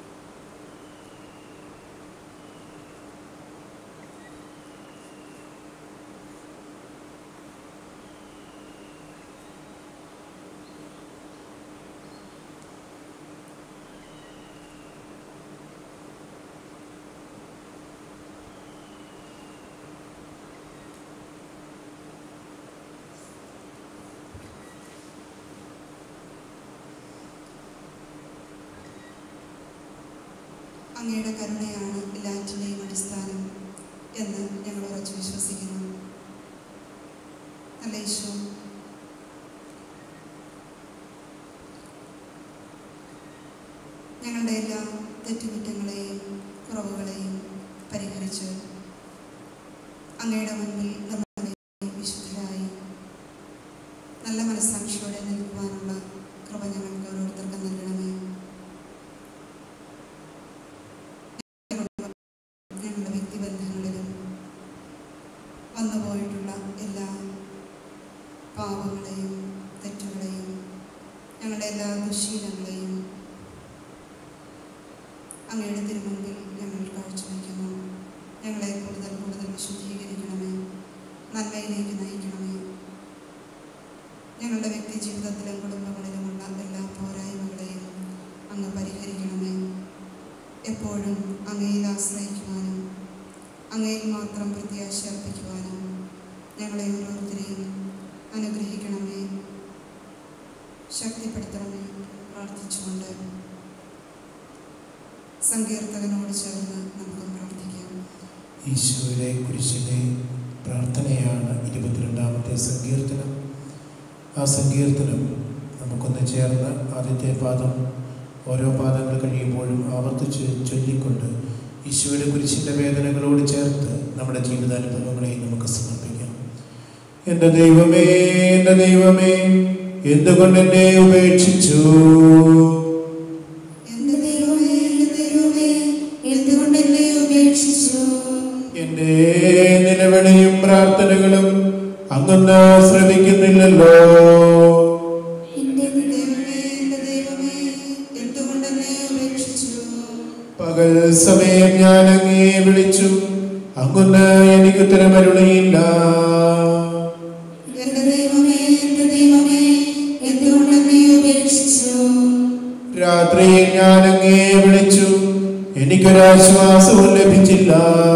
അങ്ങയുടെ കരുണയാണ് എല്ലാറ്റിൻ്റെയും അടിസ്ഥാനം എന്ന് ഞങ്ങൾ ഉറച്ചു വിശ്വസിക്കുന്നു നല്ല ഈശോ ഞങ്ങളുടെ എല്ലാ തെറ്റുകുറ്റങ്ങളെയും കുറവുകളെയും പരിഹരിച്ച് അങ്ങയുടെ മുൻപിൽ നമ്മളെ വിശുദ്ധരായി നല്ല മനസ്സാക്ഷിയോടെ നിൽക്കുവാനുള്ള കൃപ ഞങ്ങൾക്ക് ഓരോരുത്തർക്കും നൽകണമേ ഞങ്ങളുടെ വ്യക്തിബന്ധങ്ങളിലും വന്നുപോയിട്ടുള്ള എല്ലാ പാപങ്ങളെയും തെറ്റുകളെയും ഞങ്ങളുടെ എല്ലാ ദുശീലങ്ങളെയും അങ്ങയുടെ തിരുമുമ്പിൽ ഞങ്ങൾ കാഴ്ചവെക്കുന്നു ഞങ്ങളെ കൂടുതൽ കൂടുതൽ വിശുദ്ധീകരിക്കണമേ നന്മയിലേക്ക് നയിക്കണമേ ഞങ്ങളുടെ വ്യക്തി ജീവിതത്തിലും കുടുംബങ്ങളിലുമുള്ള എല്ലാ പോരായ്മകളെയും അങ്ങ് പരിഹരിക്കണമേ എപ്പോഴും അങ്ങയിൽ ആശ്രയിക്കുവാനും അങ്ങയിൽ മാത്രം പ്രത്യാശ അർപ്പിക്കുവാനും ഞങ്ങളെ ഓരോരുത്തരെയും അനുഗ്രഹിക്കണമേ ശക്തിപ്പെടുത്തണമേ പ്രാർത്ഥിച്ചുകൊണ്ട് സങ്കീർത്തകനോട് ചേർന്ന് നമുക്ക് പ്രാർത്ഥിക്കാം ഈശോയുടെ കുരിശിലെ പ്രാർത്ഥനയാണ് ഇരുപത്തിരണ്ടാമത്തെ സങ്കീർത്തനം ആ സങ്കീർത്തനം നമുക്കൊന്ന് ചേർന്ന് ആദ്യത്തെ പാദം ഓരോ പാദങ്ങൾ കഴിയുമ്പോഴും ആവർത്തിച്ച് ചൊല്ലിക്കൊണ്ട് ഈശോയുടെ കുരിശിൻ്റെ വേദനകളോട് ചേർത്ത് നമ്മുടെ ജീവിതാനുഭവങ്ങളെ നമുക്ക് സമർപ്പിക്കാം എൻ്റെ ദൈവമേ എൻ്റെ ദൈവമേ എന്തുകൊണ്ട് എന്നെ ഉപേക്ഷിച്ചു എന്റെ ദൈവമേ എന്റെ ദൈവമേ എന്തുകൊണ്ട് എന്നെ ഉപേക്ഷിച്ചു എൻ്റെ നിലവിളിയും പ്രാർത്ഥനകളും അങ്ങൊന്ന് ശ്രമിക്കുന്നില്ലല്ലോ എന്റെ ദൈവമേ എന്റെ ദൈവമേ എന്തുകൊണ്ട് എന്നെ ഉപേക്ഷിച്ചു പകൽ സമയം ഞാൻ അങ്ങേ വിളിച്ചു അങ്ങൊന്ന് എനിക്ക് ഉത്തരമരുളിയില്ല എന്റെ ദൈവമേ എന്റെ ദൈവമേ എന്തുകൊണ്ട് എന്നെ ഉപേക്ഷിച്ചു രാത്രിയിൽ ഞാൻ അങ്ങേ വിളിച്ചു എനിക്കൊരാശ്വാസവും ലഭിച്ചില്ല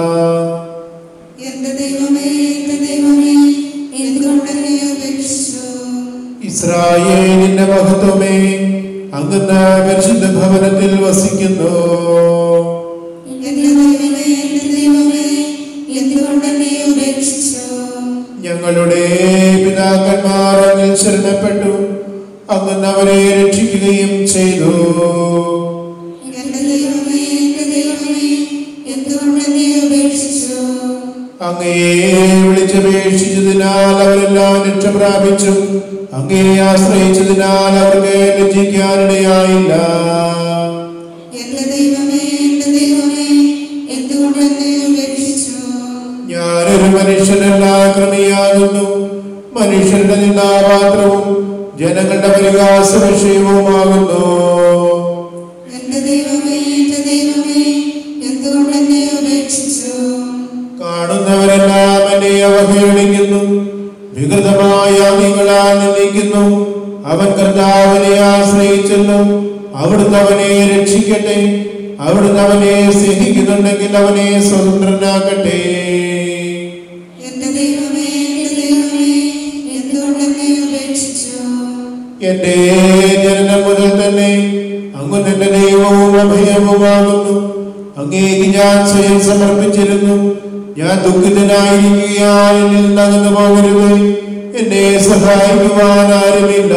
എന്റെ ദൈവമേ എന്റെ ദൈവമേ എന്തുകൊണ്ട് എന്നെ ഉപേക്ഷിച്ചു ഇസ്രായേലിന്റെ മഹത്വമേ അങ്ങന്ന് പരിശുദ്ധ ഭവനത്തിൽ വസിക്കുന്നു എന്റെ ദൈവമേ എന്റെ ദൈവമേ എന്തുകൊണ്ട് എന്നെ ഉപേക്ഷിച്ചു ഞങ്ങളുടെ പിതാക്കന്മാർ അങ്ങിൽ ശരണപ്പെട്ടു അങ്ങന്ന് അവരെ രക്ഷിക്കുകയും ചെയ്തു എന്റെ ദൈവമേ എന്റെ ദൈവമേ എന്തുകൊണ്ട് എന്നെ ഉപേക്ഷിച്ചു അങ്ങയെ വിളിച്ചപേക്ഷിച്ചതിനാൽ അവരെല്ലാം രക്ഷ പ്രാപിച്ചു അങ്ങയെ ആശ്രയിച്ചതിനാൽ അവർക്ക് ലജ്ജിക്കാനിടയായില്ല എന്റെ ദൈവമേ എന്റെ ദൈവമേ എന്തുകൊണ്ട് എന്നെ ഉപേക്ഷിച്ചു ഞാനൊരു മനുഷ്യനല്ല ക്രമിയാകുന്നു മനുഷ്യരുടെ നിന്നാപാത്രവും ജനങ്ങളുടെ പരിഹാസ വിഷയവുമാകുന്നു എന്റെ ദൈവമേ എന്റെ ദൈവമേ എന്തുകൊണ്ട് എന്നെ ഉപേക്ഷിച്ചു കാണുന്നവരെല്ലാം എന്നെ അവഹേളിക്കുന്നു വികൃതമായ നിങ്ങളാൽ നിന്ദിക്കുന്നു അവൻ കർത്താവിനെ ആശ്രയിച്ചല്ലോ അവിടുന്ന് അവനെ രക്ഷിക്കട്ടെ അവിടുന്ന് അവനെ സ്നേഹിക്കുന്നുണ്ടെങ്കിൽ അവനെ സ്വതന്ത്രനാക്കട്ടെ എന്റെ ദൈവമേ എന്റെ ദൈവമേ എന്തുകൊണ്ട് എന്നെ ഉപേക്ഷിച്ചു എന്റെ ജനനം മുതൽ തന്നെ അങ്ങ് എന്റെ ദൈവവും അഭയവുമാകുന്നു അങ്ങേക്ക് ഞാൻ സ്വയം സമർപ്പിച്ചിരുന്നു ഞാൻ ദുഃഖിതനായിരിക്കുകയാൽ എന്നിൽ നിന്ന് അകന്നു പോകരുത് എന്നെ സഹായിക്കുവാൻ ആരുമില്ല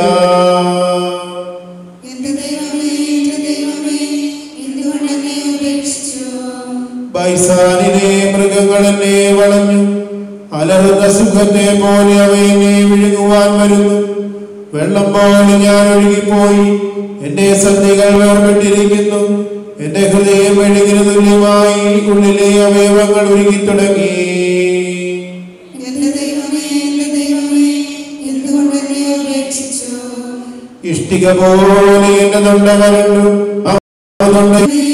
എന്റെ ദൈവമേ എന്റെ ദൈവമേ എന്തുകൊണ്ട് എന്നെ ഉപേക്ഷിച്ചു ബൈസാനിനെ മൃഗങ്ങൾ എന്നെ വളഞ്ഞു അലറുന്ന സുഖത്തെ പോലെ അവ എന്നെ വിഴുങ്ങുവാൻ വരുന്നു വെള്ളം പോലെ ഞാൻ ഒഴുകിപ്പോയി എന്റെ സന്ധികൾ വേർപെട്ടിരിക്കുന്നു എന്റെ ഹൃദയം മെഴുകിന് തുല്യമായി ഉള്ളിലെ അവയവങ്ങൾ ഒരുങ്ങി തുടങ്ങി എന്റെ ദൈവമേ എന്റെ ദൈവമേ എന്തുകൊണ്ട് എന്നെ ഉപേക്ഷിച്ചു ഇഷ്ടിക പോലെ എന്റെ തൊണ്ട വരണ്ടു ആ തൊണ്ട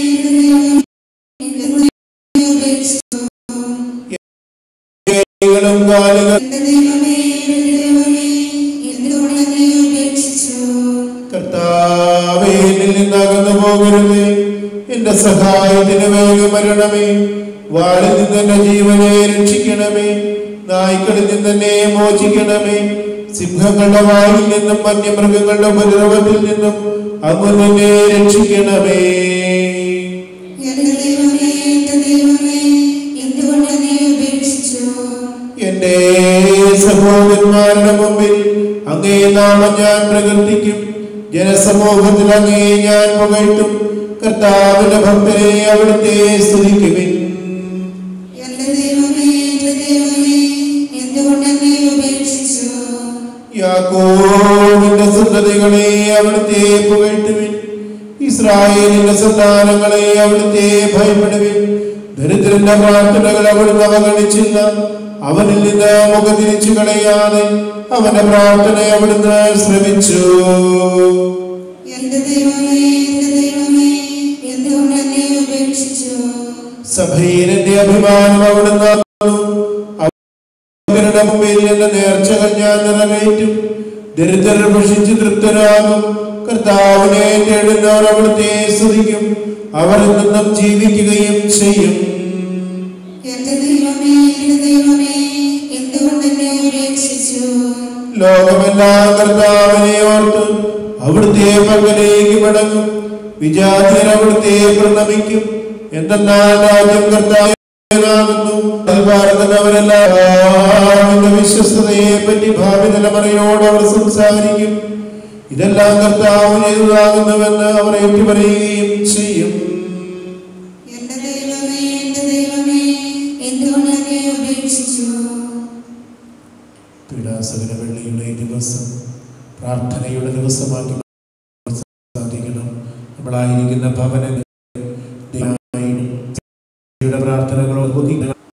കൈകളും കാലുകൾ എന്റെ ദൈവമേ എന്റെ ദൈവമേ എന്തുകൊണ്ട് എന്നെ ഉപേക്ഷിച്ചു കർത്താവേ എന്നിൽ നിന്ന് അകന്നു പോകരുത് എന്റെ സഹായത്തിന് വേഗം വരണമേ വാളിൽ നിന്ന് എന്റെ ജീവനെ രക്ഷിക്കണമേ നായ്ക്കളിൽ നിന്ന് എന്നെ മോചിക്കണമേ സിംഹങ്ങളുടെ വായിൽ നിന്നും വന്യമൃഗങ്ങളുടെ ഉപദ്രവത്തിൽ നിന്നും അങ്ങ് നിന്നെ രക്ഷിക്കണമേ എന്റെ ദൈവമേ എന്റെ ദൈവമേ എന്തുകൊണ്ട് എന്നെ ഉപേക്ഷിച്ചു എന്റെ സഹോദരന്മാരുടെ മുമ്പിൽ അങ്ങേ നാമം ഞാൻ പ്രകീർത്തിക്കും ജനസമൂഹത്തിൽ അങ്ങേ ഞാൻ പുകഴ്ത്തും കർത്താവിന്റെ ഭക്തരെ അവിടുത്തെ സ്തുതിക്കുവിൻ എന്റെ ദൈവമേ എന്റെ ദൈവമേ എന്തുകൊണ്ട് എന്നെ ഉപേക്ഷിച്ചു യാക്കോവിന്റെ സന്തതികളെ അവിടുത്തെ പുകഴ്ത്തുവിൻ ഇസ്രായേലിന്റെ സന്താനങ്ങളെ അവിടുത്തെ ഭയപ്പെടുവിൻ ദരിദ്രന്റെ പ്രാർത്ഥനകൾ അവിടുന്ന് അവഗണിച്ചില്ല അവനിൽ നിന്ന് മുഖം തിരിച്ചു കളയാതെ അവന്റെ പ്രാർത്ഥന അവിടുന്ന് ശ്രമിച്ചു എന്റെ ദൈവമേ എന്റെ ദൈവമേ എന്തുകൊണ്ട് എന്നെ ഉപേക്ഷിച്ചു സഭയിലെ അഭിമാനം അവിടുന്ന് അവരുടെ മുമ്പിൽ എന്റെ നേർച്ചകൾ ഞാൻ നിറവേറ്റും ദരിദ്രർ ഭക്ഷിച്ച് തൃപ്തരാകും കർത്താവിനെ തേടുന്നവർ അവിടുത്തെ സ്തുതിക്കും അവർ നിന്നും ജീവിക്കുകയും ചെയ്യും എന്റെ ദൈവമേ എന്റെ ദൈവമേ എന്തുകൊണ്ട് എന്നെ ഉപേക്ഷിച്ചു ലോകമെല്ലാം കർത്താവിനെ ഓർത്ത് അവിടുത്തെ പങ്കലേക്ക് മടങ്ങും വിജാതിയർ അവിടുത്തെ പ്രണമിക്കും എന്തെന്നാൽ രാജ്യം കർത്താവ് ാകുന്നു ഭാരതത്തിന് അവരെല്ലാവരുടെ വിശ്വസ്തതയെ പറ്റി ഭാവി തലമുറയോട് അവർ സംസാരിക്കും ഇതെല്ലാം കർത്താവ് ചെയ്തതാകുന്നുവെന്ന് അവർ ഏറ്റുപറയുകയും ചെയ്യും എന്റെ ദൈവമേ എന്റെ ദൈവമേ എന്തുകൊണ്ട് എന്നെ ഉപേക്ഷിച്ചു പീഡാസകര വെള്ളിയുടെ ഈ ദിവസം പ്രാർത്ഥനയുടെ ദിവസമാക്കി സാധിക്കണം നമ്മളായിരിക്കുന്ന ഭവനങ്ങൾ ദൈവമായും പ്രാർത്ഥനകളോട്